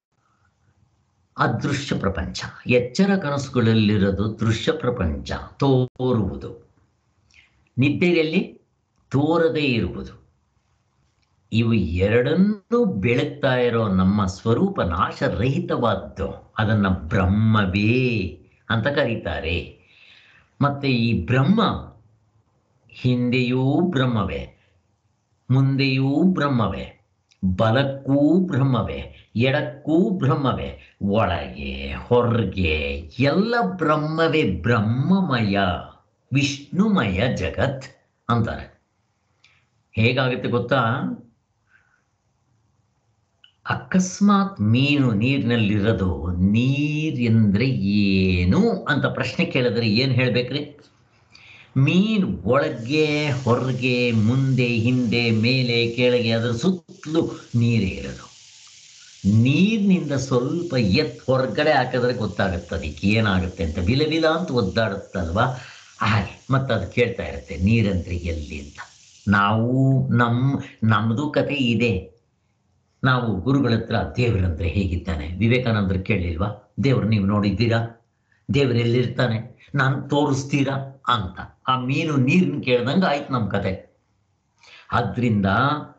ಅದೃಶ್ಯ ಪ್ರಪಂಚ ಎಚ್ಚರ ಕನಸುಗಳಲ್ಲಿರೋದು ದೃಶ್ಯ ಪ್ರಪಂಚ ತೋರುವುದು ನಿದ್ದೆಯಲ್ಲಿ ತೋರದೇ ಇರುವುದು ಇವು ಎರಡನ್ನೂ ಬೆಳಗ್ತಾ ಇರೋ ನಮ್ಮ ಸ್ವರೂಪ ನಾಶರಹಿತವಾದ್ದು ಅದನ್ನು ಬ್ರಹ್ಮವೇ ಅಂತ ಕರೀತಾರೆ ಮತ್ತೆ ಈ ಬ್ರಹ್ಮ ಹಿಂದೆಯೂ ಬ್ರಹ್ಮವೇ ಮುಂದೆಯೂ ಬ್ರಹ್ಮವೇ ಬಲಕ್ಕೂ ಬ್ರಹ್ಮವೇ ಎಡಕ್ಕೂ ಬ್ರಹ್ಮವೇ ಒಳಗೆ ಹೊರಗೆ ಎಲ್ಲ ಬ್ರಹ್ಮವೇ ಬ್ರಹ್ಮಮಯ ವಿಷ್ಣುಮಯ ಜಗತ್ ಅಂತಾರೆ ಹೇಗಾಗುತ್ತೆ ಗೊತ್ತಾ ಅಕಸ್ಮಾತ್ ಮೀನು ನೀರಿನಲ್ಲಿರೋದು ನೀರೆಂದ್ರೆ ಏನು ಅಂತ ಪ್ರಶ್ನೆ ಕೇಳಿದ್ರೆ ಏನು ಹೇಳ್ಬೇಕ್ರಿ ಮೀನು ಒಳಗೆ ಹೊರಗೆ ಮುಂದೆ ಹಿಂದೆ ಮೇಲೆ ಕೆಳಗೆ ಅದರ ಸುತ್ತಲೂ ನೀರೇ ಇರೋದು ನೀರಿನಿಂದ ಸ್ವಲ್ಪ ಎತ್ ಹೊರಗಡೆ ಹಾಕಿದ್ರೆ ಗೊತ್ತಾಗುತ್ತೆ ಅದಕ್ಕೆ ಏನಾಗುತ್ತೆ ಅಂತ ಬಿಲ ಬಿಲ ಅಂತ ಒದ್ದಾಡುತ್ತಲ್ವಾ ಹಾಗೆ ಮತ್ತು ಅದು ಕೇಳ್ತಾ ಇರುತ್ತೆ ನೀರಂದ್ರೆ ಎಲ್ಲಿ ಅಂತ ನಾವು ನಮ್ಮ ನಮ್ಮದು ಕತೆ ಇದೆ ನಾವು ಗುರುಗಳ ಹತ್ರ ದೇವರಂದ್ರೆ ಹೇಗಿದ್ದಾನೆ ವಿವೇಕಾನಂದರು ಕೇಳಲಿಲ್ವಾ ದೇವ್ರು ನೀವು ನೋಡಿದ್ದೀರಾ ದೇವ್ರು ಎಲ್ಲಿರ್ತಾನೆ ನಾನು ತೋರಿಸ್ತೀರಾ ಅಂತ ಆ ಮೀನು ನೀರನ್ನ ಕೇಳ್ದಂಗೆ ಆಯ್ತು ನಮ್ಮ ಕತೆ ಆದ್ರಿಂದ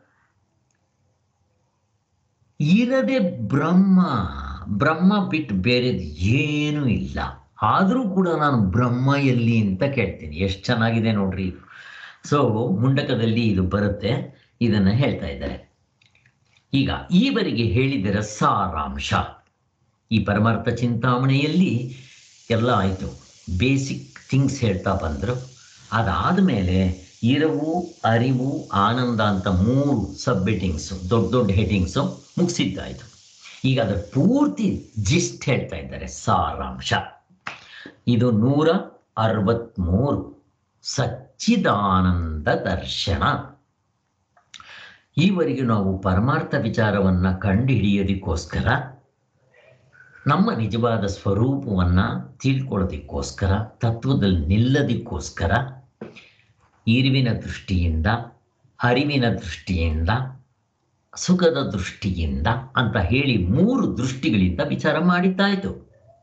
ಇರದೆ ಬ್ರಹ್ಮ ಬ್ರಹ್ಮ ಬಿಟ್ಟು ಬೇರೆದು ಏನೂ ಇಲ್ಲ ಆದರೂ ಕೂಡ ನಾನು ಬ್ರಹ್ಮ ಎಲ್ಲಿ ಅಂತ ಕೇಳ್ತೀನಿ ಎಷ್ಟು ಚೆನ್ನಾಗಿದೆ ನೋಡ್ರಿ ಇದು ಸೊ ಮುಂಡಕದಲ್ಲಿ ಇದು ಬರುತ್ತೆ ಇದನ್ನು ಹೇಳ್ತಾ ಇದ್ದಾರೆ ಈಗ ಈವರೆಗೆ ಹೇಳಿದರ ಸಾರಾಂಶ ಈ ಪರಮಾರ್ಥ ಚಿಂತಾಮಣೆಯಲ್ಲಿ ಎಲ್ಲ ಆಯಿತು ಬೇಸಿಕ್ ಥಿಂಗ್ಸ್ ಹೇಳ್ತಾ ಬಂದರು ಅದಾದ ಮೇಲೆ ಇರವು ಅರಿವು ಆನಂದ ಅಂತ ಮೂರು ಸಬ್ ಹೆಡ್ಡಿಂಗ್ಸು ದೊಡ್ಡ ದೊಡ್ಡ ಹೆಡ್ಡಿಂಗ್ಸು ಮುಗಿಸಿದ್ದಾಯಿತು ಈಗ ಅದರ ಪೂರ್ತಿ ಜಿಸ್ಟ್ ಹೇಳ್ತಾ ಇದ್ದಾರೆ ಸಾರಾಂಶ ಇದು ನೂರ ಅರವತ್ತ್ಮೂರು ಸಚ್ಚಿದಾನಂದ ದರ್ಶನ ಈವರೆಗೆ ನಾವು ಪರಮಾರ್ಥ ವಿಚಾರವನ್ನ ಕಂಡುಹಿಡಿಯೋದಕ್ಕೋಸ್ಕರ ನಮ್ಮ ನಿಜವಾದ ಸ್ವರೂಪವನ್ನ ತಿಳ್ಕೊಳ್ಳೋದಕ್ಕೋಸ್ಕರ ತತ್ವದಲ್ಲಿ ನಿಲ್ಲೋದಕ್ಕೋಸ್ಕರ ಇರುವಿನ ದೃಷ್ಟಿಯಿಂದ ಅರಿವಿನ ದೃಷ್ಟಿಯಿಂದ ಸುಖದ ದೃಷ್ಟಿಯಿಂದ ಅಂತ ಹೇಳಿ ಮೂರು ದೃಷ್ಟಿಗಳಿಂದ ವಿಚಾರ ಮಾಡಿದ್ದಾಯಿತು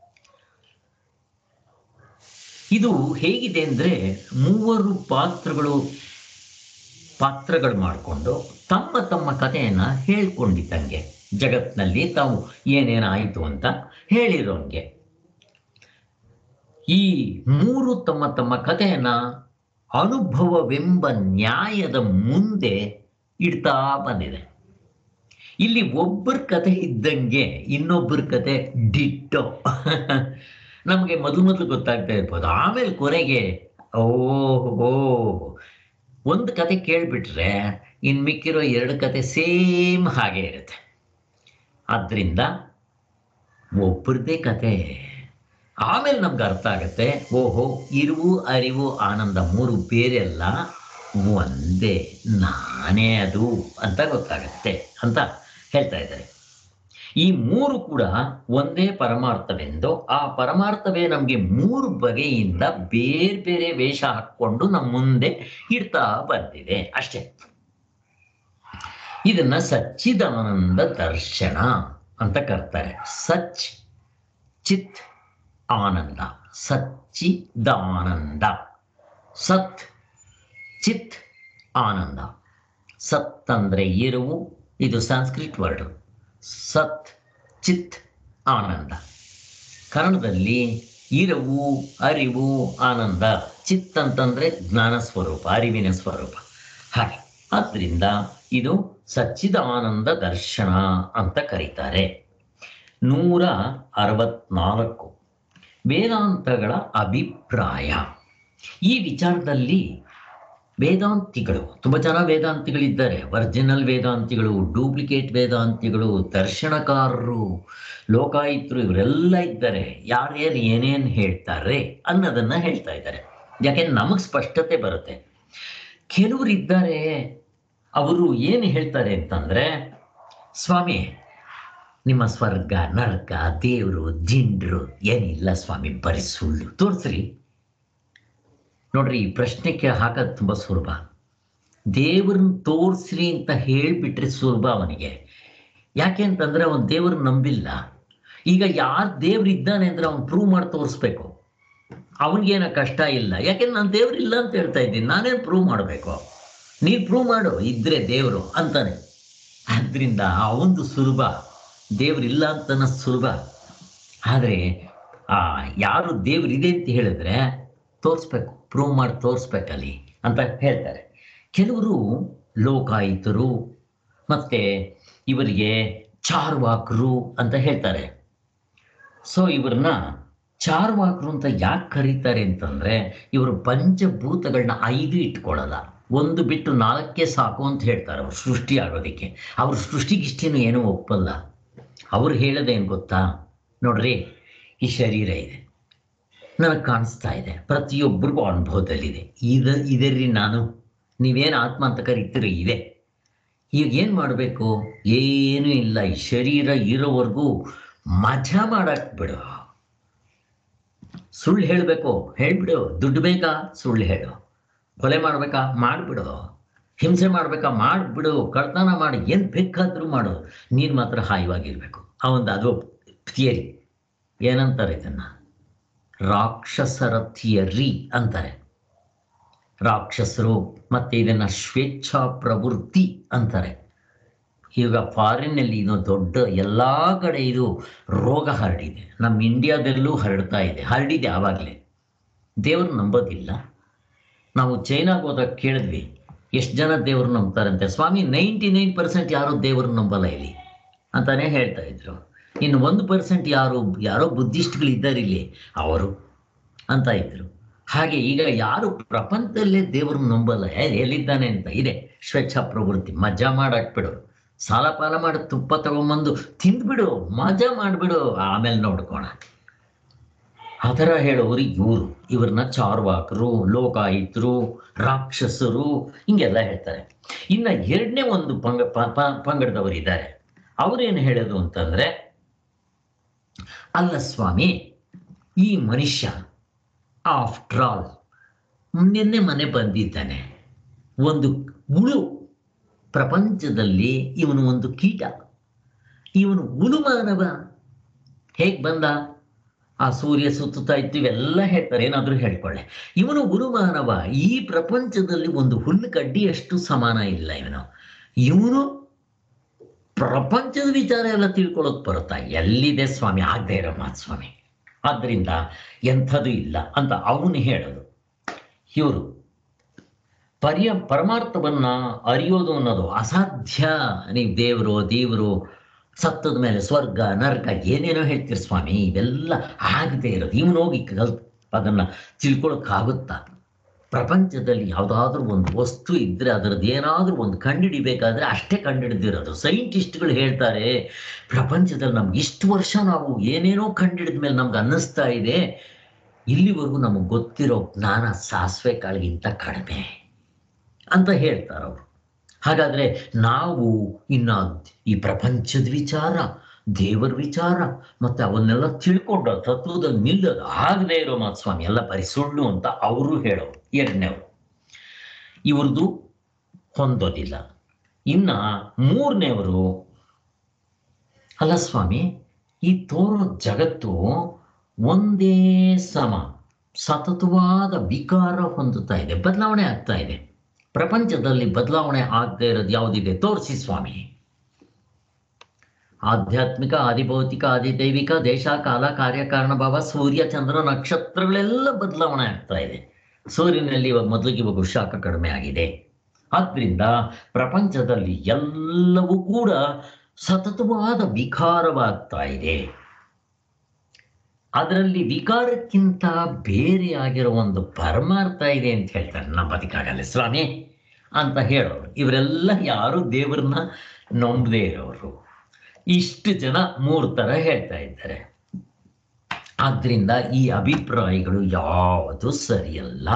ಇದು ಹೇಗಿದೆ ಅಂದರೆ ಮೂವರು ಪಾತ್ರಗಳು ಪಾತ್ರಗಳು ಮಾಡಿಕೊಂಡು ತಮ್ಮ ತಮ್ಮ ಕಥೆಯನ್ನು ಹೇಳ್ಕೊಂಡಿದ್ದಂಗೆ ಜಗತ್ತಿನಲ್ಲಿ ತಾವು ಏನೇನಾಯಿತು ಅಂತ ಹೇಳಿರೋಂಗೆ ಈ ಮೂರು ತಮ್ಮ ತಮ್ಮ ಕಥೆಯನ್ನ ಅನುಭವವೆಂಬ ನ್ಯಾಯದ ಮುಂದೆ ಇಡ್ತಾ ಬಂದಿದೆ ಇಲ್ಲಿ ಒಬ್ಬರ ಕತೆ ಇದ್ದಂಗೆ ಇನ್ನೊಬ್ಬರ ಕತೆ ಡಿಟ್ಟೋ ನಮಗೆ ಮೊದಲು ಮೊದಲು ಗೊತ್ತಾಗ್ತಾ ಇರ್ಬೋದು ಆಮೇಲೆ ಕೊನೆಗೆ ಓಹೋ ಒಂದು ಕತೆ ಕೇಳಿಬಿಟ್ರೆ ಇನ್ನು ಮಿಕ್ಕಿರೋ ಎರಡು ಕತೆ ಸೇಮ್ ಹಾಗೆ ಇರುತ್ತೆ ಆದ್ದರಿಂದ ಒಬ್ಬರದೇ ಕತೆ ಆಮೇಲೆ ನಮ್ಗೆ ಅರ್ಥ ಆಗುತ್ತೆ ಓಹೋ ಇರುವು ಅರಿವು ಆನಂದ ಮೂರು ಬೇರೆ ಅಲ್ಲ ಒಂದೇ ನಾನೇ ಅದು ಅಂತ ಗೊತ್ತಾಗತ್ತೆ ಅಂತ ಹೇಳ್ತಾ ಇದ್ದಾರೆ ಈ ಮೂರು ಕೂಡ ಒಂದೇ ಪರಮಾರ್ಥವೆಂದು ಆ ಪರಮಾರ್ಥವೇ ನಮಗೆ ಮೂರು ಬಗೆಯಿಂದ ಬೇರೆ ಬೇರೆ ವೇಷ ಹಾಕ್ಕೊಂಡು ನಮ್ಮ ಮುಂದೆ ಇಡ್ತಾ ಬಂದಿದೆ ಅಷ್ಟೇ ಇದನ್ನ ಸಚ್ಚಿದಾನಂದ ದರ್ಶನ ಅಂತ ಕರ್ತಾರೆ ಸಚ್ ಚಿತ್ ಆನಂದ ಸಚ್ಚಿದಾನಂದ ಸತ್ ಚಿತ್ ಆನಂದ ಸತ್ ಅಂದ್ರೆ ಇರುವು ಇದು ಸಂಸ್ಕೃತ್ ವರ್ಡ್ ಸತ್ ಚಿತ್ ಆನಂದ ಕನ್ನಡದಲ್ಲಿ ಇರವು ಅರಿವು ಆನಂದ ಚಿತ್ ಅಂತಂದ್ರೆ ಜ್ಞಾನ ಸ್ವರೂಪ ಅರಿವಿನ ಸ್ವರೂಪ ಹಾಗೆ ಆದ್ದರಿಂದ ಇದು ಸಚ್ಚಿದಾನಂದ ದರ್ಶನ ಅಂತ ಕರೀತಾರೆ ನೂರ ಅರವತ್ನಾಲ್ಕು ವೇದಾಂತಗಳ ಅಭಿಪ್ರಾಯ ಈ ವಿಚಾರದಲ್ಲಿ ವೇದಾಂತಿಗಳು ತುಂಬ ಜನ ವೇದಾಂತಿಗಳಿದ್ದಾರೆ ಒರಿಜಿನಲ್ ವೇದಾಂತಿಗಳು ಡೂಪ್ಲಿಕೇಟ್ ವೇದಾಂತಿಗಳು ದರ್ಶನಕಾರರು ಲೋಕಾಯುತರು ಇವರೆಲ್ಲ ಇದ್ದಾರೆ ಯಾರ್ಯಾರು ಏನೇನು ಹೇಳ್ತಾರೆ ಅನ್ನೋದನ್ನ ಹೇಳ್ತಾ ಇದ್ದಾರೆ ಯಾಕೆಂದ್ರೆ ನಮಗೆ ಸ್ಪಷ್ಟತೆ ಬರುತ್ತೆ ಕೆಲವರು ಇದ್ದಾರೆ ಅವರು ಏನು ಹೇಳ್ತಾರೆ ಅಂತಂದ್ರೆ ಸ್ವಾಮಿ ನಿಮ್ಮ ಸ್ವರ್ಗ ನರಕ ದೇವರು ಜಿಂಡ್ರು ಏನಿಲ್ಲ ಸ್ವಾಮಿ ಬರೀ ಸುಳ್ಳು ತೋರಿಸ್ರಿ ನೋಡ್ರಿ ಈ ಪ್ರಶ್ನೆಗೆ ಹಾಕೋದು ತುಂಬ ಸುಲಭ ದೇವ್ರನ್ನ ತೋರಿಸ್ರಿ ಅಂತ ಹೇಳಿಬಿಟ್ರೆ ಸುಲಭ ಅವನಿಗೆ ಯಾಕೆ ಅಂತಂದ್ರೆ ಅವನು ದೇವ್ರನ್ನ ನಂಬಿಲ್ಲ ಈಗ ಯಾರು ದೇವ್ರು ಇದ್ದಾನೆ ಅಂದ್ರೆ ಅವ್ನು ಪ್ರೂವ್ ಮಾಡಿ ತೋರಿಸ್ಬೇಕು ಅವನಿಗೇನ ಕಷ್ಟ ಇಲ್ಲ ಯಾಕೆಂದ್ರೆ ನಾನು ದೇವ್ರು ಇಲ್ಲ ಅಂತ ಹೇಳ್ತಾ ಇದ್ದೀನಿ ನಾನೇನು ಪ್ರೂವ್ ಮಾಡಬೇಕು ನೀನು ಪ್ರೂವ್ ಮಾಡು ಇದ್ರೆ ದೇವರು ಅಂತಾನೆ ಆದ್ರಿಂದ ಅವನದು ಸುಲಭ ದೇವ್ರಿಲ್ಲ ಅಂತನ ಸುಲಭ ಆದರೆ ಆ ಯಾರು ದೇವ್ರಿದೆ ಅಂತ ಹೇಳಿದ್ರೆ ತೋರಿಸ್ಬೇಕು ಪ್ರೂವ್ ಮಾಡಿ ತೋರಿಸ್ಬೇಕಲ್ಲಿ ಅಂತ ಹೇಳ್ತಾರೆ ಕೆಲವರು ಲೋಕಾಯುತರು ಮತ್ತೆ ಇವರಿಗೆ ಚಾರ್ವಾಕರು ಅಂತ ಹೇಳ್ತಾರೆ ಸೊ ಇವ್ರನ್ನ ಚಾರ್ವಾಕರು ಅಂತ ಯಾಕೆ ಕರೀತಾರೆ ಅಂತಂದ್ರೆ ಇವರು ಪಂಚಭೂತಗಳನ್ನ ಐದು ಇಟ್ಕೊಳ್ಳಲ್ಲ ಒಂದು ಬಿಟ್ಟು ನಾಲ್ಕೇ ಸಾಕು ಅಂತ ಹೇಳ್ತಾರೆ ಅವ್ರು ಸೃಷ್ಟಿ ಆಗೋದಕ್ಕೆ ಅವ್ರ ಸೃಷ್ಟಿಗಿಷ್ಟೇನು ಏನೂ ಒಪ್ಪಲ್ಲ ಅವ್ರು ಹೇಳೋದೇನು ಗೊತ್ತಾ ನೋಡ್ರಿ ಈ ಶರೀರ ಇದೆ ನನಗೆ ಕಾಣಿಸ್ತಾ ಇದೆ ಪ್ರತಿಯೊಬ್ಬರಿಗೂ ಅನುಭವದಲ್ಲಿದೆ ಇದ ಇದರಿ ನಾನು ನೀವೇನು ಆತ್ಮ ಅಂತ ಕರಿತೀರಿ ಇದೆ ಈಗ ಏನು ಮಾಡಬೇಕು ಏನೂ ಇಲ್ಲ ಈ ಶರೀರ ಇರೋವರೆಗೂ ಮಜಾ ಮಾಡಕ್ ಬಿಡು ಸುಳ್ಳು ಹೇಳಬೇಕು ಹೇಳ್ಬಿಡು ದುಡ್ಡು ಬೇಕಾ ಸುಳ್ಳು ಹೇಳು ಕೊಲೆ ಮಾಡ್ಬೇಕಾ ಮಾಡಿಬಿಡು ಹಿಂಸೆ ಮಾಡ್ಬೇಕಾ ಮಾಡಿಬಿಡು ಕಳ್ತನ ಮಾಡಿ ಏನು ಬೇಕಾದ್ರೂ ಮಾಡು ನೀನು ಮಾತ್ರ ಹಾಯವಾಗಿರ್ಬೇಕು ಅವಂದು ಅದು ಥಿಯರಿ ಏನಂತಾರೆ ಇದನ್ನ ರಾಕ್ಷಸರ ಥಿಯರಿ ಅಂತಾರೆ ರಾಕ್ಷಸರು ಮತ್ತೆ ಇದನ್ನ ಸ್ವೇಚ್ಛಾ ಪ್ರವೃತ್ತಿ ಅಂತಾರೆ ಈಗ ಫಾರಿನ್ನಲ್ಲಿ ಇದು ದೊಡ್ಡ ಎಲ್ಲ ಕಡೆ ಇದು ರೋಗ ಹರಡಿದೆ ನಮ್ಮ ಇಂಡಿಯಾದಲ್ಲೂ ಹರಡ್ತಾ ಇದೆ ಹರಡಿದೆ ಆವಾಗಲೇ ದೇವರು ನಂಬೋದಿಲ್ಲ ನಾವು ಚೈನಾಗೆ ಹೋದಾಗ ಕೇಳಿದ್ವಿ ಎಷ್ಟು ಜನ ದೇವರು ನಂಬ್ತಾರಂತೆ ಸ್ವಾಮಿ ನೈಂಟಿ ನೈನ್ ಪರ್ಸೆಂಟ್ ಯಾರು ದೇವರು ನಂಬಲ್ಲ ಇಲ್ಲಿ ಅಂತಾನೆ ಹೇಳ್ತಾ ಇದ್ರು ಇನ್ನು ಒಂದು ಪರ್ಸೆಂಟ್ ಯಾರು ಯಾರೋ ಬುದ್ಧಿಸ್ಟ್ಗಳು ಇದ್ದಾರೆ ಇಲ್ಲಿ ಅವರು ಅಂತ ಇದ್ರು ಹಾಗೆ ಈಗ ಯಾರು ಪ್ರಪಂಚದಲ್ಲೇ ದೇವರು ನಂಬಲ್ಲ ಏ, ಎಲ್ಲಿದ್ದಾನೆ ಅಂತ ಇದೆ ಸ್ವೇಚ್ಛಾ ಪ್ರವೃತ್ತಿ ಮಜಾ ಮಾಡಾಕ್ಬಿಡು ಸಾಲ ಪಾಲ ಮಾಡಿ ತುಪ್ಪ ತಗೊಂಬಂದು ತಿಂದ್ಬಿಡು ಮಜಾ ಮಾಡಿಬಿಡು ಆಮೇಲೆ ನೋಡ್ಕೋಣ ಆ ಥರ ಹೇಳೋರು ಇವರು ಇವ್ರನ್ನ ಚಾರ್ವಾಕರು ಲೋಕಾಯುತರು ರಾಕ್ಷಸರು ಹಿಂಗೆಲ್ಲ ಹೇಳ್ತಾರೆ ಇನ್ನು ಎರಡನೇ ಒಂದು ಪಂಗ ಪ- ಪ- ಪಂಗಡದವರು ಇದ್ದಾರೆ ಅವ್ರೇನು ಹೇಳೋದು ಅಂತಂದ್ರೆ ಅಲ್ಲ ಸ್ವಾಮಿ ಈ ಮನುಷ್ಯ ಆಫ್ಟರ್ ಆಲ್ ನಿನ್ನೆ ಮನೆ ಬಂದಿದ್ದಾನೆ ಒಂದು ಹುಳು ಪ್ರಪಂಚದಲ್ಲಿ ಇವನು ಒಂದು ಕೀಟ ಇವನು ಹುಳು ಮಾನವ ಹೇಗೆ ಬಂದ ಆ ಸೂರ್ಯ ಸುತ್ತುತ್ತಾ ಇತ್ತು ಇವೆಲ್ಲ ಹೇಳ್ತಾರೆ ಏನಾದರೂ ಹೇಳ್ಕೊಳ್ಳೆ ಇವನು ಗುರುಮಾನವ ಈ ಪ್ರಪಂಚದಲ್ಲಿ ಒಂದು ಹುಲ್ಲು ಕಡ್ಡಿಯಷ್ಟು ಸಮಾನ ಇಲ್ಲ ಇವನು ಇವನು ಪ್ರಪಂಚದ ವಿಚಾರ ಎಲ್ಲ ತಿಳ್ಕೊಳ್ಳೋಕೆ ಬರುತ್ತಾ ಎಲ್ಲಿದೆ ಸ್ವಾಮಿ ಆಗದೆ ಇರೋ ಮಾತು ಸ್ವಾಮಿ ಆದ್ದರಿಂದ ಎಂಥದ್ದು ಇಲ್ಲ ಅಂತ ಅವನು ಹೇಳೋದು ಇವರು ಪರ್ಯ ಪರಮಾರ್ಥವನ್ನ ಅರಿಯೋದು ಅನ್ನೋದು ಅಸಾಧ್ಯ ನೀವು ದೇವರು ದೇವರು ಸತ್ತದ ಮೇಲೆ ಸ್ವರ್ಗ ನರಕ ಏನೇನೋ ಹೇಳ್ತೀರಿ ಸ್ವಾಮಿ ಇವೆಲ್ಲ ಆಗದೆ ಇರೋದು ಇವನು ಹೋಗಿ ಕಲ್ ಅದನ್ನು ತಿಳ್ಕೊಳಕ್ಕಾಗುತ್ತಾ ಪ್ರಪಂಚದಲ್ಲಿ ಯಾವುದಾದ್ರೂ ಒಂದು ವಸ್ತು ಇದ್ದರೆ ಅದರದ್ದು ಏನಾದರೂ ಒಂದು ಕಂಡುಹಿಡಿಬೇಕಾದ್ರೆ ಅಷ್ಟೇ ಕಂಡುಹಿಡಿದಿರೋದು ಸೈಂಟಿಸ್ಟ್ಗಳು ಹೇಳ್ತಾರೆ ಪ್ರಪಂಚದಲ್ಲಿ ನಮ್ಗೆ ಇಷ್ಟು ವರ್ಷ ನಾವು ಏನೇನೋ ಕಂಡುಹಿಡಿದ ಮೇಲೆ ನಮ್ಗೆ ಅನ್ನಿಸ್ತಾ ಇದೆ ಇಲ್ಲಿವರೆಗೂ ನಮಗೆ ಗೊತ್ತಿರೋ ಜ್ಞಾನ ಸಾಸಿವೆ ಕಾಳಿಗಿಂತ ಕಡಿಮೆ ಅಂತ ಹೇಳ್ತಾರೆ ಅವರು ಹಾಗಾದ್ರೆ ನಾವು ಇನ್ನ ಈ ಪ್ರಪಂಚದ ವಿಚಾರ ದೇವರ ವಿಚಾರ ಮತ್ತೆ ಅವನ್ನೆಲ್ಲ ತಿಳ್ಕೊಂಡು ತತ್ವದಲ್ಲಿ ನಿಲ್ಲೋದು ಆಗದೆ ಇರೋ ಮಾತು ಸ್ವಾಮಿ ಎಲ್ಲ ಬರೀ ಸುಳ್ಳು ಅಂತ ಅವರು ಹೇಳೋರು ಎರಡನೇವರು ಇವ್ರದ್ದು ಹೊಂದೋದಿಲ್ಲ ಇನ್ನ ಮೂರನೇವರು ಅಲ್ಲ ಸ್ವಾಮಿ ಈ ತೋರೋ ಜಗತ್ತು ಒಂದೇ ಸಮ ಸತತವಾದ ವಿಕಾರ ಹೊಂದುತ್ತಾ ಇದೆ ಬದಲಾವಣೆ ಆಗ್ತಾ ಇದೆ ಪ್ರಪಂಚದಲ್ಲಿ ಬದಲಾವಣೆ ಆಗದೆ ಇರೋದು ಯಾವುದಿದೆ ತೋರಿಸಿ ಸ್ವಾಮಿ ಆಧ್ಯಾತ್ಮಿಕ ಆದಿಭೌತಿಕ ಆದಿದೈವಿಕ ದೇಶ ಕಾಲ ಕಾರ್ಯಕಾರಣ ಭಾವ ಸೂರ್ಯ ಚಂದ್ರ ನಕ್ಷತ್ರಗಳೆಲ್ಲ ಬದಲಾವಣೆ ಆಗ್ತಾ ಇದೆ ಸೂರ್ಯನಲ್ಲಿ ಇವಾಗ ಮೊದಲಿಗೆ ಇವಾಗ ಶಾಖ ಕಡಿಮೆ ಆಗಿದೆ ಆದ್ರಿಂದ ಪ್ರಪಂಚದಲ್ಲಿ ಎಲ್ಲವೂ ಕೂಡ ಸತತವಾದ ವಿಕಾರವಾಗ್ತಾ ಇದೆ ಅದರಲ್ಲಿ ವಿಕಾರಕ್ಕಿಂತ ಬೇರೆ ಆಗಿರೋ ಒಂದು ಪರಮಾರ್ಥ ಇದೆ ಅಂತ ಹೇಳ್ತಾರೆ ನಮ್ಮ ಬದುಕಾಗಲ್ಲ ಸ್ವಾಮಿ ಅಂತ ಹೇಳೋರು ಇವರೆಲ್ಲ ಯಾರು ದೇವರನ್ನ ನಂಬದೇ ಇರೋರು ಇಷ್ಟು ಜನ ಮೂರು ತರ ಹೇಳ್ತಾ ಇದ್ದಾರೆ ಆದ್ರಿಂದ ಈ ಅಭಿಪ್ರಾಯಗಳು ಯಾವುದು ಸರಿಯಲ್ಲ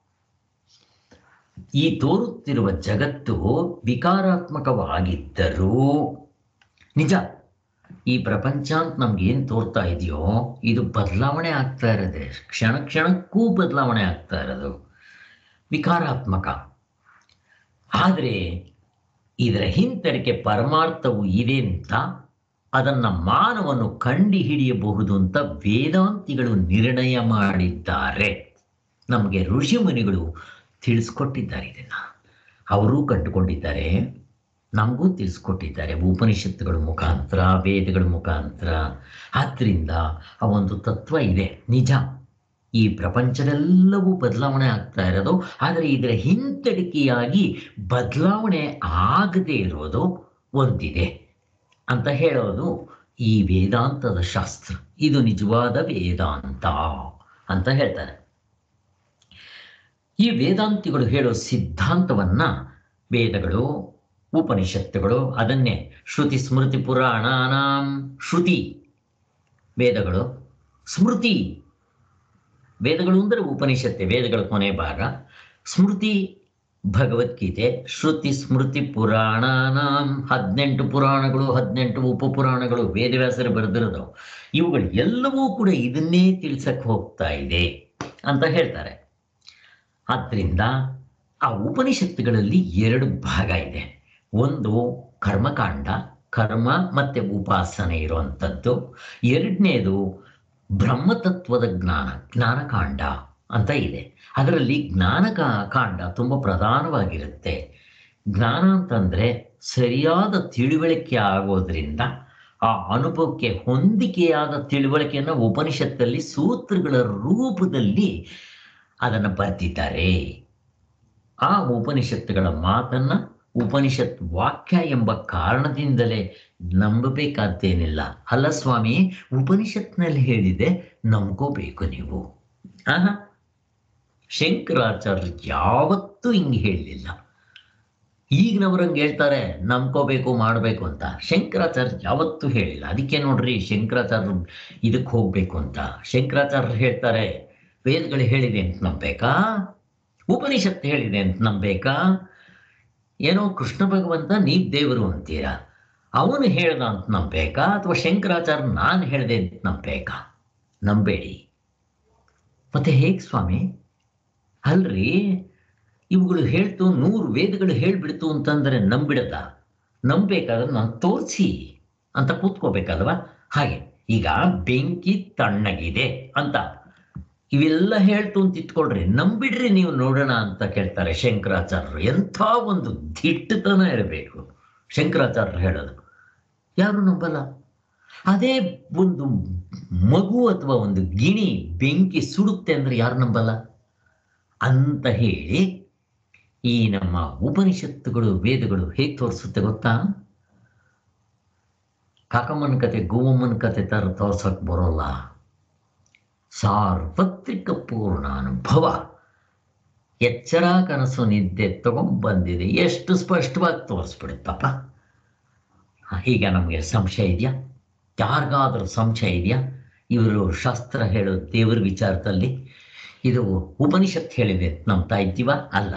ಈ ತೋರುತ್ತಿರುವ ಜಗತ್ತು ವಿಕಾರಾತ್ಮಕವಾಗಿದ್ದರೂ ನಿಜ ಈ ಪ್ರಪಂಚ ಅಂತ ನಮ್ಗೆ ಏನು ತೋರ್ತಾ ಇದೆಯೋ ಇದು ಬದಲಾವಣೆ ಆಗ್ತಾ ಇರೋದೆ ಕ್ಷಣ ಕ್ಷಣಕ್ಕೂ ಬದಲಾವಣೆ ಆಗ್ತಾ ಇರೋದು ವಿಕಾರಾತ್ಮಕ ಆದರೆ ಇದರ ಹಿಂತರಿಕೆ ಪರಮಾರ್ಥವು ಇದೆ ಅಂತ ಅದನ್ನ ಮಾನವನು ಕಂಡು ಹಿಡಿಯಬಹುದು ಅಂತ ವೇದಾಂತಿಗಳು ನಿರ್ಣಯ ಮಾಡಿದ್ದಾರೆ ನಮಗೆ ಋಷಿ ಮುನಿಗಳು ತಿಳಿಸ್ಕೊಟ್ಟಿದ್ದಾರೆ ಇದನ್ನ ಅವರೂ ಕಂಡುಕೊಂಡಿದ್ದಾರೆ ನಮಗೂ ತಿಳಿಸ್ಕೊಟ್ಟಿದ್ದಾರೆ ಉಪನಿಷತ್ತುಗಳ ಮುಖಾಂತರ ವೇದಗಳ ಮುಖಾಂತರ ಆದ್ದರಿಂದ ಆ ಒಂದು ತತ್ವ ಇದೆ ನಿಜ ಈ ಪ್ರಪಂಚದೆಲ್ಲವೂ ಬದಲಾವಣೆ ಆಗ್ತಾ ಇರೋದು ಆದರೆ ಇದರ ಹಿಂತಡಿಕೆಯಾಗಿ ಬದಲಾವಣೆ ಆಗದೇ ಇರೋದು ಒಂದಿದೆ ಅಂತ ಹೇಳೋದು ಈ ವೇದಾಂತದ ಶಾಸ್ತ್ರ ಇದು ನಿಜವಾದ ವೇದಾಂತ ಅಂತ ಹೇಳ್ತಾರೆ ಈ ವೇದಾಂತಿಗಳು ಹೇಳೋ ಸಿದ್ಧಾಂತವನ್ನ ವೇದಗಳು ಉಪನಿಷತ್ತುಗಳು ಅದನ್ನೇ ಶ್ರುತಿ ಸ್ಮೃತಿ ಪುರಾಣಾನಾಂ ಶ್ರುತಿ ವೇದಗಳು ಸ್ಮೃತಿ ವೇದಗಳು ಅಂದರೆ ಉಪನಿಷತ್ತೆ ವೇದಗಳ ಕೊನೆ ಭಾಗ ಸ್ಮೃತಿ ಭಗವದ್ಗೀತೆ ಶ್ರುತಿ ಸ್ಮೃತಿ ಪುರಾಣಾನಾಂ ಹದಿನೆಂಟು ಪುರಾಣಗಳು ಹದಿನೆಂಟು ಉಪಪುರಾಣಗಳು ವೇದವ್ಯಾಸರು ಬರೆದಿರೋದು ಇವುಗಳು ಎಲ್ಲವೂ ಕೂಡ ಇದನ್ನೇ ತಿಳ್ಸಕ್ ಹೋಗ್ತಾ ಇದೆ ಅಂತ ಹೇಳ್ತಾರೆ ಆದ್ರಿಂದ ಆ ಉಪನಿಷತ್ತುಗಳಲ್ಲಿ ಎರಡು ಭಾಗ ಇದೆ ಒಂದು ಕರ್ಮಕಾಂಡ ಕರ್ಮ ಮತ್ತೆ ಉಪಾಸನೆ ಇರುವಂಥದ್ದು ಎರಡನೇದು ಬ್ರಹ್ಮತತ್ವದ ಜ್ಞಾನ ಜ್ಞಾನಕಾಂಡ ಅಂತ ಇದೆ ಅದರಲ್ಲಿ ಜ್ಞಾನ ಕಾ- ಕಾಂಡ ತುಂಬ ಪ್ರಧಾನವಾಗಿರುತ್ತೆ ಜ್ಞಾನ ಅಂತಂದ್ರೆ ಸರಿಯಾದ ತಿಳುವಳಿಕೆ ಆಗೋದ್ರಿಂದ ಆ ಅನುಭವಕ್ಕೆ ಹೊಂದಿಕೆಯಾದ ತಿಳುವಳಿಕೆಯನ್ನು ಉಪನಿಷತ್ತಲ್ಲಿ ಸೂತ್ರಗಳ ರೂಪದಲ್ಲಿ ಅದನ್ನು ಬರ್ತಿದ್ದಾರೆ ಆ ಉಪನಿಷತ್ತುಗಳ ಮಾತನ್ನ ಉಪನಿಷತ್ ವಾಕ್ಯ ಎಂಬ ಕಾರಣದಿಂದಲೇ ನಂಬಬೇಕಾದ್ದೇನಿಲ್ಲ ಅಲ್ಲ ಸ್ವಾಮಿ ಉಪನಿಷತ್ನಲ್ಲಿ ಹೇಳಿದೆ ನಂಬ್ಕೋಬೇಕು ನೀವು ಆಹಾ ಶಂಕರಾಚಾರ್ಯ ಯಾವತ್ತೂ ಹಿಂಗೆ ಹೇಳಲಿಲ್ಲ ಈಗಿನವ್ರಂಗೆ ಹೇಳ್ತಾರೆ ನಂಬ್ಕೋಬೇಕು ಮಾಡಬೇಕು ಅಂತ ಶಂಕರಾಚಾರ್ಯ ಯಾವತ್ತೂ ಹೇಳಿಲ್ಲ ಅದಕ್ಕೆ ನೋಡ್ರಿ ಶಂಕರಾಚಾರ್ಯ ಇದಕ್ಕೆ ಹೋಗ್ಬೇಕು ಅಂತ ಶಂಕರಾಚಾರ್ಯರು ಹೇಳ್ತಾರೆ ವೇದಗಳು ಹೇಳಿದೆ ಅಂತ ನಂಬೇಕಾ ಉಪನಿಷತ್ತು ಹೇಳಿದೆ ಅಂತ ನಂಬೇಕಾ ಏನೋ ಕೃಷ್ಣ ಭಗವಂತ ನೀವ್ ದೇವರು ಅಂತೀರಾ ಅವನು ಹೇಳ್ದ ಅಂತ ನಂಬೇಕಾ ಅಥವಾ ಶಂಕರಾಚಾರ್ಯ ನಾನು ಹೇಳಿದೆ ಅಂತ ನಂಬೇಕಾ ನಂಬೇಡಿ ಮತ್ತೆ ಹೇಗೆ ಸ್ವಾಮಿ ಅಲ್ರಿ ಇವುಗಳು ಹೇಳ್ತು ನೂರು ವೇದಗಳು ಹೇಳ್ಬಿಡ್ತು ಅಂತಂದ್ರೆ ನಂಬಿಡದ ನಂಬೇಕಾದ್ರೆ ನಾನು ತೋರಿಸಿ ಅಂತ ಕೂತ್ಕೋಬೇಕಲ್ವಾ ಹಾಗೆ ಈಗ ಬೆಂಕಿ ತಣ್ಣಗಿದೆ ಅಂತ ಇವೆಲ್ಲ ಹೇಳ್ತು ಅಂತ ಇಟ್ಕೊಳ್ರಿ ನಂಬಿಡ್ರಿ ನೀವು ನೋಡೋಣ ಅಂತ ಕೇಳ್ತಾರೆ ಶಂಕರಾಚಾರ್ಯರು ಎಂಥ ಒಂದು ದಿಟ್ಟತನ ಇರಬೇಕು ಶಂಕರಾಚಾರ್ಯರು ಹೇಳೋದು ಯಾರು ನಂಬಲ್ಲ ಅದೇ ಒಂದು ಮಗು ಅಥವಾ ಒಂದು ಗಿಣಿ ಬೆಂಕಿ ಸುಡುತ್ತೆ ಅಂದ್ರೆ ಯಾರು ನಂಬಲ್ಲ ಅಂತ ಹೇಳಿ ಈ ನಮ್ಮ ಉಪನಿಷತ್ತುಗಳು ವೇದಗಳು ಹೇಗೆ ತೋರಿಸುತ್ತೆ ಗೊತ್ತಾ ಕಾಕಮ್ಮನ ಕತೆ ಗೋವಮ್ಮನ ಕತೆ ತರ ತೋರ್ಸಕ್ ಬರೋಲ್ಲ ಸಾರ್ವತ್ರಿಕ ಪೂರ್ಣ ಅನುಭವ ಎಚ್ಚರ ಕನಸು ನಿದ್ದೆ ತಗೊಂಡ್ಬಂದಿದೆ ಎಷ್ಟು ಸ್ಪಷ್ಟವಾಗಿ ತೋರಿಸ್ಬಿಡುತ್ತಪ್ಪ ಈಗ ನಮಗೆ ಸಂಶಯ ಇದೆಯಾ ಯಾರಿಗಾದ್ರೂ ಸಂಶಯ ಇದೆಯಾ ಇವರು ಶಾಸ್ತ್ರ ಹೇಳೋ ದೇವರ ವಿಚಾರದಲ್ಲಿ ಇದು ಉಪನಿಷತ್ ಹೇಳಿದೆ ಅಂತ ನಂಬ್ತಾ ಇದ್ದೀವ ಅಲ್ಲ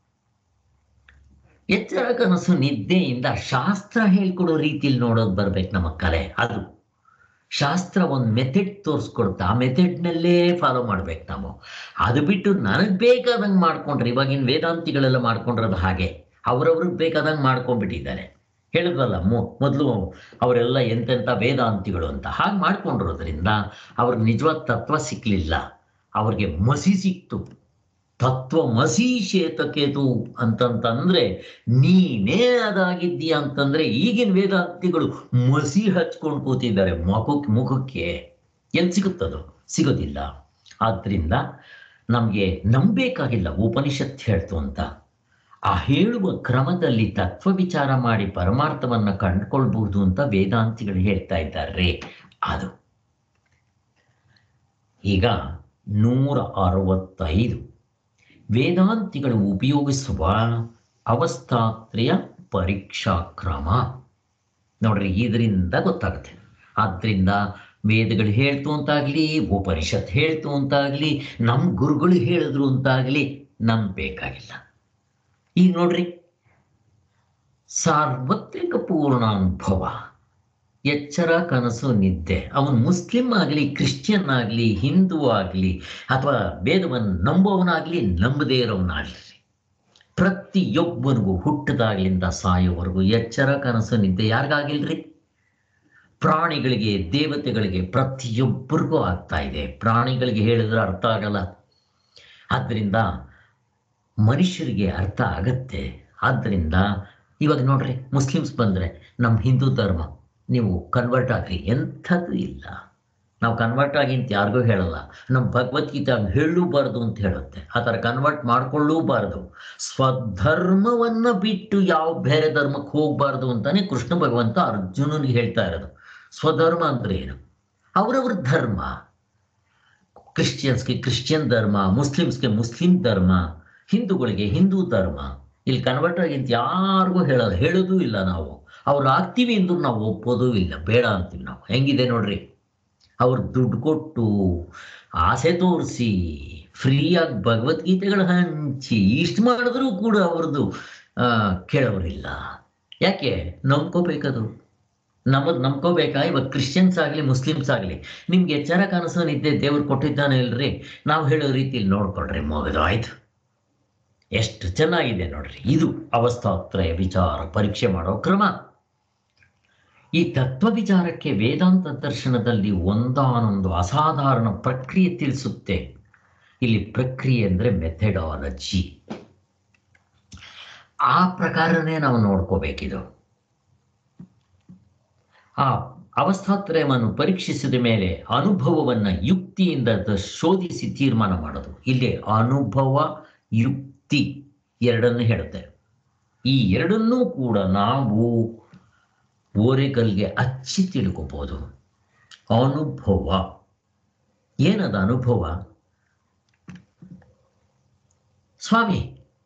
ಎಚ್ಚರ ಕನಸು ನಿದ್ದೆಯಿಂದ ಶಾಸ್ತ್ರ ಹೇಳ್ಕೊಡೋ ರೀತಿಲಿ ನೋಡೋದು ಬರ್ಬೇಕು ನಮ್ಮ ಕಲೆ ಅದು ಶಾಸ್ತ್ರ ಒಂದು ಮೆಥಡ್ ತೋರಿಸ್ಕೊಡುತ್ತೆ ಆ ಮೆಥಡ್ನಲ್ಲೇ ಫಾಲೋ ಮಾಡ್ಬೇಕು ನಾವು ಅದು ಬಿಟ್ಟು ನನಗೆ ಬೇಕಾದಂಗೆ ಮಾಡ್ಕೊಂಡ್ರೆ ಇವಾಗಿನ ವೇದಾಂತಿಗಳೆಲ್ಲ ಮಾಡ್ಕೊಂಡ್ರದು ಹಾಗೆ ಅವ್ರವ್ರಿಗೆ ಬೇಕಾದಂಗೆ ಮಾಡ್ಕೊಂಡ್ಬಿಟ್ಟಿದ್ದಾರೆ ಹೇಳಿದ್ವಲ್ಲ ಮೊ ಮೊದಲು ಅವರೆಲ್ಲ ಎಂತೆಂಥ ವೇದಾಂತಿಗಳು ಅಂತ ಹಾಗೆ ಮಾಡ್ಕೊಂಡಿರೋದ್ರಿಂದ ಅವ್ರಿಗೆ ನಿಜವಾದ ತತ್ವ ಸಿಕ್ಕಲಿಲ್ಲ ಅವ್ರಿಗೆ ಮಸಿ ಸಿಕ್ತು ತತ್ವ ಮಸಿ ಶೇತಕೇತು ಅಂತಂತಂದ್ರೆ ನೀನೇ ಅದಾಗಿದ್ದೀಯ ಅಂತಂದ್ರೆ ಈಗಿನ ವೇದಾಂತಿಗಳು ಮಸಿ ಹಚ್ಕೊಂಡು ಕೂತಿದ್ದಾರೆ ಮುಖಕ್ಕೆ ಮುಖಕ್ಕೆ ಎಲ್ಲಿ ಸಿಗುತ್ತದು ಸಿಗೋದಿಲ್ಲ ಆದ್ರಿಂದ ನಮಗೆ ನಂಬೇಕಾಗಿಲ್ಲ ಉಪನಿಷತ್ ಹೇಳ್ತು ಅಂತ ಆ ಹೇಳುವ ಕ್ರಮದಲ್ಲಿ ತತ್ವ ವಿಚಾರ ಮಾಡಿ ಪರಮಾರ್ಥವನ್ನ ಕಂಡುಕೊಳ್ಬಹುದು ಅಂತ ವೇದಾಂತಿಗಳು ಹೇಳ್ತಾ ಇದ್ದಾರೆ ಅದು ಈಗ ನೂರ ಅರವತ್ತೈದು ವೇದಾಂತಿಗಳು ಉಪಯೋಗಿಸುವ ಅವಸ್ಥಾತ್ರಯ ಪರೀಕ್ಷಾ ಕ್ರಮ ನೋಡ್ರಿ ಇದರಿಂದ ಗೊತ್ತಾಗುತ್ತೆ ಆದ್ರಿಂದ ವೇದಗಳು ಹೇಳ್ತು ಅಂತಾಗ್ಲಿ ಉಪನಿಷತ್ ಹೇಳ್ತು ಅಂತಾಗ್ಲಿ ನಮ್ಮ ಗುರುಗಳು ಹೇಳಿದ್ರು ಅಂತಾಗ್ಲಿ ನಂಬೇಕಾಗಿಲ್ಲ ಈಗ ನೋಡ್ರಿ ಸಾರ್ವತ್ರಿಕ ಪೂರ್ಣಾನುಭವ ಎಚ್ಚರ ಕನಸು ನಿದ್ದೆ ಅವನು ಮುಸ್ಲಿಂ ಆಗಲಿ ಕ್ರಿಶ್ಚಿಯನ್ ಆಗಲಿ ಹಿಂದೂ ಆಗಲಿ ಅಥವಾ ವೇದವನ್ನು ನಂಬೋವನಾಗಲಿ ನಂಬದೇ ಇರೋವನಾಗಲಿ ಪ್ರತಿಯೊಬ್ಬನಿಗೂ ಹುಟ್ಟದಾಗ್ಲಿಂದ ಸಾಯೋವರೆಗೂ ಎಚ್ಚರ ಕನಸು ನಿದ್ದೆ ಯಾರಿಗಾಗಿಲ್ರಿ ಪ್ರಾಣಿಗಳಿಗೆ ದೇವತೆಗಳಿಗೆ ಪ್ರತಿಯೊಬ್ಬರಿಗೂ ಆಗ್ತಾ ಇದೆ ಪ್ರಾಣಿಗಳಿಗೆ ಹೇಳಿದ್ರೆ ಅರ್ಥ ಆಗಲ್ಲ ಆದ್ದರಿಂದ ಮನುಷ್ಯರಿಗೆ ಅರ್ಥ ಆಗತ್ತೆ ಆದ್ದರಿಂದ ಇವಾಗ ನೋಡ್ರಿ ಮುಸ್ಲಿಮ್ಸ್ ಬಂದರೆ ನಮ್ಮ ಹಿಂದೂ ಧರ್ಮ ನೀವು ಕನ್ವರ್ಟ್ ಆಗ್ರಿ ಎಂಥದ್ದು ಇಲ್ಲ ನಾವು ಕನ್ವರ್ಟ್ ಆಗಿ ಅಂತ ಯಾರಿಗೂ ಹೇಳಲ್ಲ ನಮ್ಮ ಭಗವದ್ಗೀತೆ ಹಂಗೆ ಹೇಳಲೂಬಾರ್ದು ಅಂತ ಹೇಳುತ್ತೆ ಆ ಥರ ಕನ್ವರ್ಟ್ ಮಾಡ್ಕೊಳ್ಳೂಬಾರ್ದು ಸ್ವಧರ್ಮವನ್ನು ಬಿಟ್ಟು ಯಾವ ಬೇರೆ ಧರ್ಮಕ್ಕೆ ಹೋಗಬಾರ್ದು ಅಂತಾನೆ ಕೃಷ್ಣ ಭಗವಂತ ಅರ್ಜುನನಿಗೆ ಹೇಳ್ತಾ ಇರೋದು ಸ್ವಧರ್ಮ ಅಂದ್ರೆ ಏನು ಅವರವ್ರ ಧರ್ಮ ಕ್ರಿಶ್ಚಿಯನ್ಸ್ಗೆ ಕ್ರಿಶ್ಚಿಯನ್ ಧರ್ಮ ಮುಸ್ಲಿಮ್ಸ್ಗೆ ಮುಸ್ಲಿಂ ಧರ್ಮ ಹಿಂದೂಗಳಿಗೆ ಹಿಂದೂ ಧರ್ಮ ಇಲ್ಲಿ ಕನ್ವರ್ಟ್ ಆಗಿಂತ ಯಾರಿಗೂ ಹೇಳಲ್ಲ ಹೇಳೋದೂ ಇಲ್ಲ ನಾವು ಅವ್ರು ಆಗ್ತೀವಿ ಅಂದ್ರೂ ನಾವು ಒಪ್ಪೋದೂ ಇಲ್ಲ ಬೇಡ ಅಂತೀವಿ ನಾವು ಹೆಂಗಿದೆ ನೋಡ್ರಿ ಅವ್ರು ದುಡ್ಡು ಕೊಟ್ಟು ಆಸೆ ತೋರಿಸಿ ಫ್ರೀಯಾಗಿ ಭಗವದ್ಗೀತೆಗಳು ಹಂಚಿ ಇಷ್ಟು ಮಾಡಿದ್ರೂ ಕೂಡ ಅವ್ರದ್ದು ಆ, ಕೇಳೋರಿಲ್ಲ ಯಾಕೆ ನಂಬ್ಕೋಬೇಕದು ನಮ್ಮದು ನಂಬ್ಕೋಬೇಕಾ ಇವಾಗ ಕ್ರಿಶ್ಚಿಯನ್ಸ್ ಆಗಲಿ ಮುಸ್ಲಿಮ್ಸ್ ಆಗಲಿ ನಿಮ್ಗೆ ಎಚ್ಚರ ಕನಸು ನಿದ್ದೆ ದೇವ್ರು ಕೊಟ್ಟಿದ್ದಾನೆ ಇಲ್ರಿ ನಾವು ಹೇಳೋ ರೀತಿಲಿ ನೋಡ್ಕೊಳ್ರಿ ಮುಗಿದು ಆಯ್ತು ಎಷ್ಟು ಚೆನ್ನಾಗಿದೆ ನೋಡ್ರಿ ಇದು ಅವಸ್ಥಾತ್ರಯ ವಿಚಾರ ಪರೀಕ್ಷೆ ಮಾಡೋ ಕ್ರಮ ಈ ತತ್ವ ವಿಚಾರಕ್ಕೆ ವೇದಾಂತ ದರ್ಶನದಲ್ಲಿ ಒಂದಾನೊಂದು ಅಸಾಧಾರಣ ಪ್ರಕ್ರಿಯೆ ತಿಳಿಸುತ್ತೆ ಇಲ್ಲಿ ಪ್ರಕ್ರಿಯೆ ಅಂದ್ರೆ ಮೆಥಡಾಲಜಿ ಆ ಪ್ರಕಾರನೇ ನಾವು ನೋಡ್ಕೋಬೇಕಿದು ಆ ಅವಸ್ಥಾತ್ರಯವನ್ನು ಪರೀಕ್ಷಿಸಿದ ಮೇಲೆ ಅನುಭವವನ್ನ ಯುಕ್ತಿಯಿಂದ ದ- ಶೋಧಿಸಿ ತೀರ್ಮಾನ ಮಾಡೋದು ಇಲ್ಲಿ ಅನುಭವ ಯುಕ್ತಿ ಎರಡನ್ನು ಹೇಳುತ್ತೆ ಈ ಎರಡನ್ನೂ ಕೂಡ ನಾವು ಓರೆಗಲ್ಗೆ ಹಚ್ಚಿ ತಿಳ್ಕೋಬಹುದು ಅನುಭವ ಏನದ ಅನುಭವ ಸ್ವಾಮಿ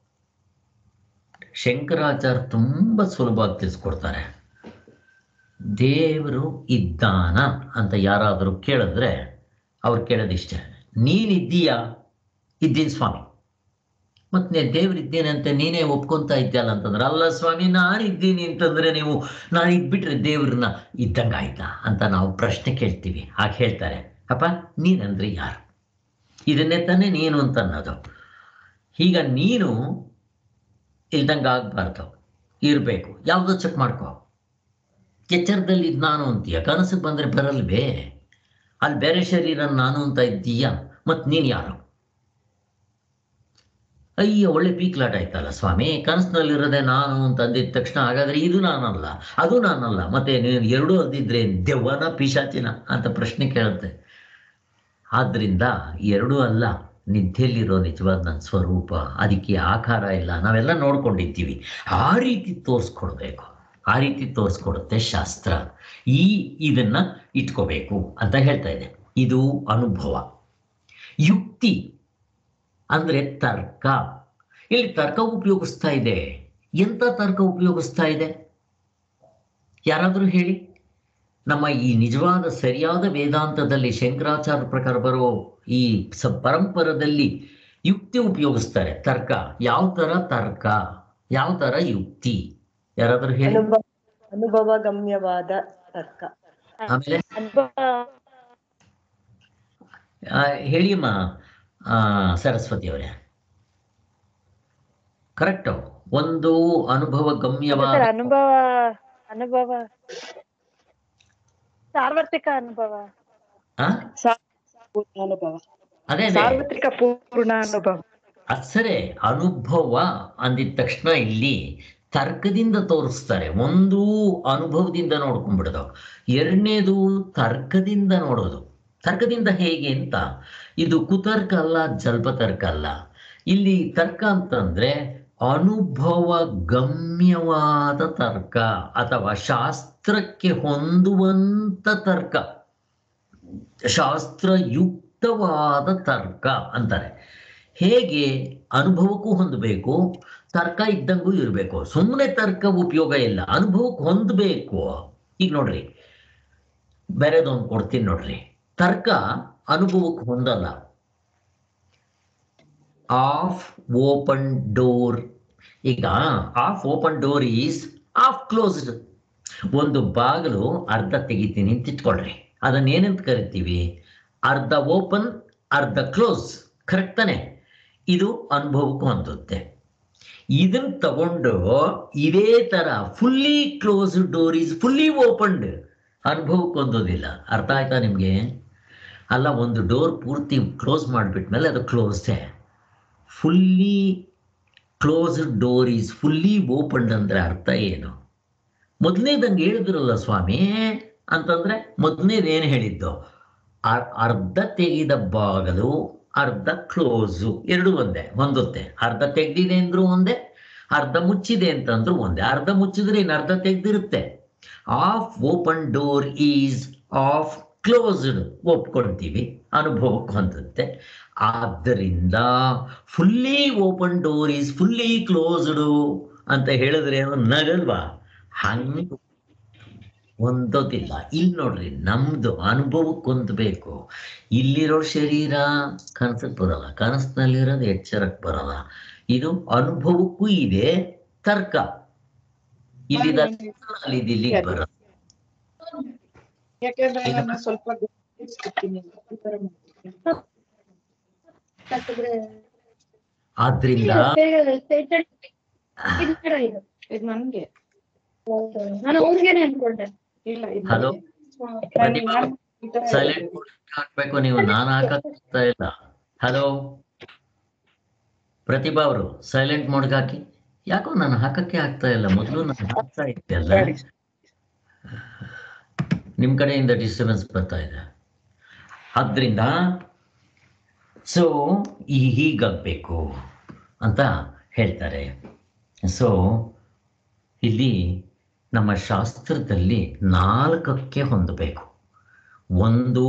ಶಂಕರಾಚಾರ್ಯ ತುಂಬಾ ಸುಲಭವಾಗಿ ತಿಳಿಸ್ಕೊಡ್ತಾರೆ ದೇವರು ಇದ್ದಾನ ಅಂತ ಯಾರಾದರೂ ಕೇಳಿದ್ರೆ ಅವ್ರು ಕೇಳೋದಿಷ್ಟ ನೀನಿದ್ದೀಯಾ ಇದ್ದೀನಿ ಸ್ವಾಮಿ ಮತ್ತೆ ದೇವ್ರಿದ್ದೇನೆ ಅಂತ ನೀನೇ ಒಪ್ಕೊಂತ ಇದ್ದಲ್ಲ ಅಂತಂದ್ರೆ ಅಲ್ಲ ಸ್ವಾಮಿ ನಾನಿದ್ದೀನಿ ಅಂತಂದ್ರೆ ನೀವು ನಾನು ಇದ್ಬಿಟ್ರೆ ದೇವ್ರನ್ನ ಇದ್ದಂಗೆ ಆಯ್ತಾ ಅಂತ ನಾವು ಪ್ರಶ್ನೆ ಕೇಳ್ತೀವಿ ಹಾಗೆ ಹೇಳ್ತಾರೆ ಅಪ್ಪ ನೀನಂದ್ರೆ ಯಾರು ಇದನ್ನೇ ತಾನೇ ನೀನು ಅಂತ ಅನ್ನೋದು ಈಗ ನೀನು ಇಲ್ದಂಗೆ ಆಗ್ಬಾರ್ದು ಇರಬೇಕು ಯಾವುದೋ ಚೆಕ್ ಮಾಡ್ಕೋ ಎಚ್ಚರದಲ್ಲಿ ಇದ್ ನಾನು ಅಂತೀಯ ಕನಸಿಗೆ ಬಂದರೆ ಬರಲ್ವೇ ಅಲ್ಲಿ ಬೇರೆ ಶರೀರ ನಾನು ಅಂತ ಇದ್ದೀಯ ಮತ್ತು ನೀನು ಯಾರು ಅಯ್ಯ ಒಳ್ಳೆ ಪೀಕ್ಲಾಟ ಆಯ್ತಲ್ಲ ಸ್ವಾಮಿ ಕನಸಿನಲ್ಲಿರೋದೆ ನಾನು ಅಂತ ಅಂದಿದ ತಕ್ಷಣ ಹಾಗಾದ್ರೆ ಇದು ನಾನಲ್ಲ ಅದು ನಾನಲ್ಲ ಮತ್ತೆ ನೀನು ಎರಡೂ ಅಂದಿದ್ರೆ ದೆವ್ವನ ಪಿಶಾಚಿನ ಅಂತ ಪ್ರಶ್ನೆ ಕೇಳುತ್ತೆ ಆದ್ರಿಂದ ಎರಡೂ ಅಲ್ಲ ನಿದ್ದೆಯಲ್ಲಿರೋ ನಿಜವಾದ ನನ್ನ ಸ್ವರೂಪ ಅದಕ್ಕೆ ಆಕಾರ ಇಲ್ಲ ನಾವೆಲ್ಲ ನೋಡ್ಕೊಂಡಿದ್ದೀವಿ ಆ ರೀತಿ ತೋರಿಸ್ಕೊಡ್ಬೇಕು ಆ ರೀತಿ ತೋರಿಸ್ಕೊಡುತ್ತೆ ಶಾಸ್ತ್ರ ಈ ಇದನ್ನ ಇಟ್ಕೋಬೇಕು ಅಂತ ಹೇಳ್ತಾ ಇದೆ ಇದು ಅನುಭವ ಯುಕ್ತಿ ಅಂದ್ರೆ ತರ್ಕ ಇಲ್ಲಿ ತರ್ಕ ಉಪಯೋಗಿಸ್ತಾ ಇದೆ ಎಂತ ತರ್ಕ ಉಪಯೋಗಿಸ್ತಾ ಇದೆ ಯಾರಾದರೂ ಹೇಳಿ ನಮ್ಮ ಈ ನಿಜವಾದ ಸರಿಯಾದ ವೇದಾಂತದಲ್ಲಿ ಶಂಕರಾಚಾರ್ಯ ಪ್ರಕಾರ ಬರೋ ಈ ಸ ಪರಂಪರದಲ್ಲಿ ಯುಕ್ತಿ ಉಪಯೋಗಿಸ್ತಾರೆ ತರ್ಕ ಯಾವ ತರ ತರ್ಕ ಯಾವ ತರ ಯುಕ್ತಿ ಯಾರಾದರೂ ಹೇಳಿ ಅನುಭವ ಅನುಭವ ಗಮ್ಯವಾದ ತರ್ಕ ಆಮೇಲೆ ಅನುಭವ ಆ, ಹೇಳಿಯಮ್ಮ ಆ, ಸರಸ್ವತಿ ಅವರೇ ಕರೆಕ್ಟು ಒಂದು ಅನುಭವ ಗಮ್ಯವಾದ ಸರ್ ಅನುಭವ ಅನುಭವ ಸಾರ್ವತ್ರಿಕ ಅನುಭವ ಆ? ಪೂರ್ಣ ಅನುಭವ ಅದೇ ಅದೇ ಸಾರ್ವತ್ರಿಕ ಪೂರ್ಣ ಅನುಭವ ಅಸರೆ ಅನುಭವ ಅಂದಿದ ತಕ್ಷಣ ಇಲ್ಲಿ ತರ್ಕದಿಂದ ತೋರಿಸ್ತಾರೆ ಒಂದು ಅನುಭವದಿಂದ ನೋಡ್ಕೊಂಡ್ಬಿಡೋದು ಎರಡನೇದು ತರ್ಕದಿಂದ ನೋಡೋದು ತರ್ಕದಿಂದ ಹೇಗೆ ಅಂತ ಇದು ಕುತರ್ಕ ಅಲ್ಲ ಜಲ್ಪತರ್ಕ ಅಲ್ಲ ಇಲ್ಲಿ ತರ್ಕ ಅಂತಂದ್ರೆ ಅನುಭವ ಗಮ್ಯವಾದ ತರ್ಕ ಅಥವಾ ಶಾಸ್ತ್ರಕ್ಕೆ ಹೊಂದುವಂತ ತರ್ಕ ಶಾಸ್ತ್ರಯುಕ್ತವಾದ ತರ್ಕ ಅಂತಾರೆ ಹೇಗೆ ಅನುಭವಕ್ಕೂ ಹೊಂದಬೇಕು ತರ್ಕ ಇದ್ದಂಗೂ ಇರಬೇಕು ಸುಮ್ಮನೆ ತರ್ಕ ಉಪಯೋಗ ಇಲ್ಲ ಅನುಭವಕ್ಕೆ ಹೊಂದಬೇಕು ಈಗ ನೋಡ್ರಿ ಬೇರೆದೊಂದು ಕೊಡ್ತೀನಿ ನೋಡ್ರಿ ತರ್ಕ ಅನುಭವಕ್ಕೆ ಹೊಂದಲ್ಲ ಆಫ್ ಓಪನ್ ಡೋರ್ ಈಗ half open door is half closed ಒಂದು ಬಾಗಿಲು ಅರ್ಧ ತೆಗಿತೀನಿ ಅಂತ ಇಟ್ಕೊಳ್ರಿ ಅದನ್ನ ಏನಂತ ಕರಿತೀವಿ ಅರ್ಧ ಓಪನ್ ಅರ್ಧ ಕ್ಲೋಸ್ ಕರೆಕ್ಟ್ ತಾನೆ ಇದು ಅನುಭವಕ್ಕೆ ಹೊಂದುತ್ತೆ ಇದನ್ನ ತಗೊಂಡು ಇದೇ ತರ fully close door is fully opened ಅನುಭವಕ್ಕೆ ಹೊಂದೋದಿಲ್ಲ ಅರ್ಥ ಆಯ್ತಾ ನಿಮ್ಗೆ ಅಲ್ಲ ಒಂದು ಡೋರ್ ಪೂರ್ತಿ ಕ್ಲೋಸ್ ಮಾಡಿಬಿಟ್ಮೇಲೆ ಅದು ಕ್ಲೋಸ್ಡೇ fully closed door is fully opened ಅಂದ್ರೆ ಅರ್ಥ ಏನು ಮೊದಲನೇದಂಗೆ ಹೇಳಿದ್ರಲ್ಲ ಸ್ವಾಮಿ ಅಂತಂದ್ರೆ ಮೊದಲನೇದು ಏನು ಹೇಳಿದ್ದು ಅರ್- ಅರ್ಧ ತೆಗೆದ ಬಾಗಲು ಅರ್ಧ ಕ್ಲೋಸು ಎರಡು ಒಂದೇ ಹೊಂದುತ್ತೆ ಅರ್ಧ ತೆಗ್ದಿದೆ ಅಂದ್ರೂ ಒಂದೇ ಅರ್ಧ ಮುಚ್ಚಿದೆ ಅಂತಂದ್ರೂ ಒಂದೇ ಅರ್ಧ ಮುಚ್ಚಿದ್ರೆ ಇನ್ನು ಅರ್ಧ ತೆಗ್ದಿರುತ್ತೆ half open door is half closed ಒಪ್ಕೊಳ್ತೀವಿ ಅನುಭವಕ್ಕೆ ಹೊಂದುತ್ತೆ ಆದ್ದರಿಂದ fully open door is fully closed ಅಂತ ಹೇಳಿದ್ರೆ ಏನು ನಗಲ್ವಾ ಹಂಗೆ ಹೊಂದೋದಿಲ್ಲ ಇಲ್ಲಿ ನೋಡ್ರಿ ನಮ್ದು ಅನುಭವಕ್ಕೆ ಹೊಂದಬೇಕು ಇಲ್ಲಿರೋ ಶರೀರ ಕನಸಕ್ಕೆ ಬರಲ್ಲ ಕನಸಿನಲ್ಲಿರೋದು ಎಚ್ಚರಕ್ಕೆ ಬರಲ್ಲ ಇದು ಅನುಭವಕ್ಕೂ ಇದೆ ತರ್ಕ ಇಲ್ಲಿ ಅಲ್ಲಿ ಇಲ್ಲಿಗೆ ಬರಲ್ಲ ಯಾಕಂದ್ರೆ ನಾನು ಸ್ವಲ್ಪ ಗೊತ್ತಿರ್ತೀನಿ ಈ ತರ ಮಾಡ್ತೀನಿ. ಆದ್ರಿಂದ ಇದು ನನ್ಗೆ ನಾನು ಊರಿಗೆನೆ ಅನ್ಕೊಂಡೆ ಇಲ್ಲ ಇದು Hello? ನನ್ಗೆ. ನಾನು ನಾನು ಈ ತರ ಸೈಲೆಂಟ್ ಹಾಕ್ಬೇಕು ನೀವು ನಾನು ಹಾಕಕ್ತಾ ಇಲ್ಲ ಹಲೋ ಪ್ರತಿಭಾ ಅವರು ಸೈಲೆಂಟ್ ಮೋಡ್ಗೆ ಹಾಕಿ ಯಾಕೋ ನಾನು ಹಾಕಕ್ಕೆ ಆಗ್ತಾ ಇಲ್ಲ ಮೊದಲು ನಾನು ಹಾಕ್ತಾ ಇದ್ದೆ ಅಲ್ಲ ನಿಮ್ ಕಡೆಯಿಂದ ಡಿಸ್ಟರ್ಬೆನ್ಸ್ ಬರ್ತಾ ಇದೆ ಆದ್ರಿಂದ ಸೊ ಈ ಹೀಗಾಗಬೇಕು ಅಂತ ಹೇಳ್ತಾರೆ ಸೊ ಇಲ್ಲಿ ನಮ್ಮ ಶಾಸ್ತ್ರದಲ್ಲಿ ನಾಲ್ಕಕ್ಕೆ ಹೊಂದಬೇಕು ಒಂದು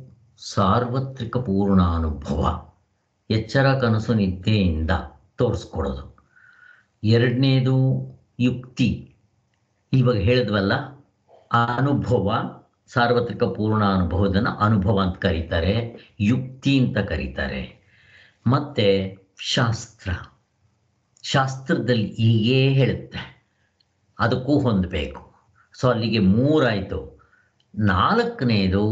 ಸಾರ್ವತ್ರಿಕ ಪೂರ್ಣಾನುಭವ ಎಚ್ಚರ ಕನಸು ನಿದ್ದೆಯಿಂದ ತೋರಿಸ್ಕೊಡೋದು ಎರಡನೇದು ಯುಕ್ತಿ ಇವಾಗ ಹೇಳಿದ್ವಲ್ಲ ಆ ಅನುಭವ ಸಾರ್ವತ್ರಿಕ ಪೂರ್ಣಾನುಭವದನ್ನು ಅನುಭವ ಅಂತ ಕರೀತಾರೆ ಯುಕ್ತಿ ಅಂತ ಕರೀತಾರೆ ಮತ್ತೆ ಶಾಸ್ತ್ರ ಶಾಸ್ತ್ರದಲ್ಲಿ ಹೀಗೇ ಹೇಳುತ್ತೆ ಅದಕ್ಕೂ ಹೊಂದಬೇಕು ಸೊ ಅಲ್ಲಿಗೆ ಮೂರಾಯಿತು ನಾಲ್ಕನೇದು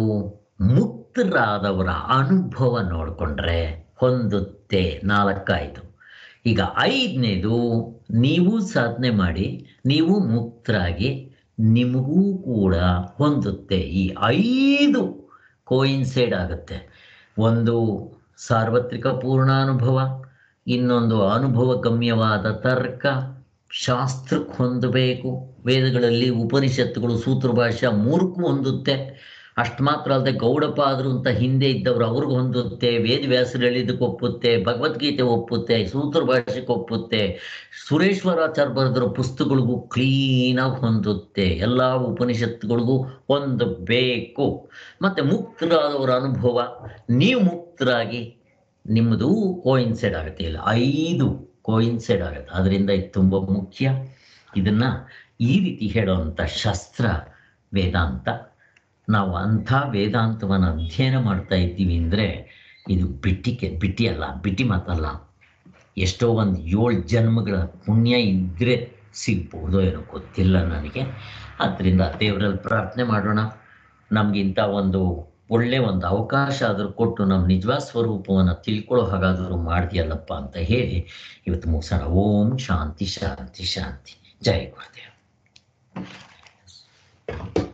ಮುಕ್ತರಾದವರ ಅನುಭವ ನೋಡಿಕೊಂಡ್ರೆ ಹೊಂದುತ್ತೆ ನಾಲ್ಕಾಯಿತು ಈಗ ಐದನೇದು ನೀವು ಸಾಧನೆ ಮಾಡಿ ನೀವು ಮುಕ್ತರಾಗಿ ನಿಮಗೂ ಕೂಡ ಹೊಂದುತ್ತೆ ಈ ಐದು ಕೋಯಿನ್ಸೈಡ್ ಆಗುತ್ತೆ ಒಂದು ಸಾರ್ವತ್ರಿಕ ಪೂರ್ಣಾನುಭವ ಇನ್ನೊಂದು ಅನುಭವ ಗಮ್ಯವಾದ ತರ್ಕ ಶಾಸ್ತ್ರಕ್ಕೆ ಹೊಂದಬೇಕು ವೇದಗಳಲ್ಲಿ ಉಪನಿಷತ್ತುಗಳು ಸೂತ್ರ ಭಾಷೆ ಮೂರಕ್ಕೂ ಹೊಂದುತ್ತೆ ಅಷ್ಟು ಮಾತ್ರ ಅಲ್ಲದೆ ಗೌಡಪಾದರು ಅಂತ ಹಿಂದೆ ಇದ್ದವರು ಅವ್ರಿಗೆ ಹೊಂದುತ್ತೆ ವೇದವ್ಯಾಸರು ಹೇಳಿದ್ದಕ್ಕೆ ಒಪ್ಪುತ್ತೆ ಭಗವದ್ಗೀತೆ ಒಪ್ಪುತ್ತೆ ಸೂತ್ರ ಭಾಷೆಗೆ ಒಪ್ಪುತ್ತೆ ಸುರೇಶ್ವರಾಚಾರ್ಯ ಬರೆದಿರೋ ಪುಸ್ತಕಗಳಿಗೂ ಕ್ಲೀನಾಗಿ ಹೊಂದುತ್ತೆ ಎಲ್ಲ ಉಪನಿಷತ್ತುಗಳಿಗೂ ಹೊಂದಬೇಕು ಮತ್ತು ಮುಕ್ತರಾದವರ ಅನುಭವ ನೀವು ಮುಕ್ತರಾಗಿ ನಿಮ್ಮದು ಕೋಯಿನ್ಸೈಡ್ ಆಗುತ್ತೆ ಇಲ್ಲ ಐದು ಕೋಯಿನ್ಸೈಡ್ ಆಗುತ್ತೆ ಅದರಿಂದ ಇದು ತುಂಬ ಮುಖ್ಯ ಇದನ್ನು ಈ ರೀತಿ ಹೇಳುವಂಥ ಶಾಸ್ತ್ರ ವೇದಾಂತ ನಾವು ಅಂಥ ವೇದಾಂತವನ್ನು ಅಧ್ಯಯನ ಮಾಡ್ತಾ ಇದ್ದೀವಿ ಅಂದರೆ ಇದು ಬಿಟ್ಟಿಗೆ ಬಿಟ್ಟಿ ಅಲ್ಲ ಬಿಟ್ಟಿ ಮಾತಲ್ಲ ಎಷ್ಟೋ ಒಂದು ಏಳು ಜನ್ಮಗಳ ಪುಣ್ಯ ಇದ್ದರೆ ಸಿಗ್ಬೋದೋ ಏನೋ ಗೊತ್ತಿಲ್ಲ ನನಗೆ ಆದ್ದರಿಂದ ದೇವರಲ್ಲಿ ಪ್ರಾರ್ಥನೆ ಮಾಡೋಣ ನಮಗಿಂತ ಒಂದು ಒಳ್ಳೆ ಒಂದು ಅವಕಾಶ ಆದರೂ ಕೊಟ್ಟು ನಮ್ಮ ನಿಜವಾದ ಸ್ವರೂಪವನ್ನು ತಿಳ್ಕೊಳ್ಳೋ ಹಾಗಾದರೂ ಮಾಡಿದ್ಯಲ್ಲಪ್ಪ ಅಂತ ಹೇಳಿ ಇವತ್ತು ಮುಗಿಸೋಣ ಓಂ ಶಾಂತಿ ಶಾಂತಿ ಶಾಂತಿ ಜೈ ಗುರುದೇವ್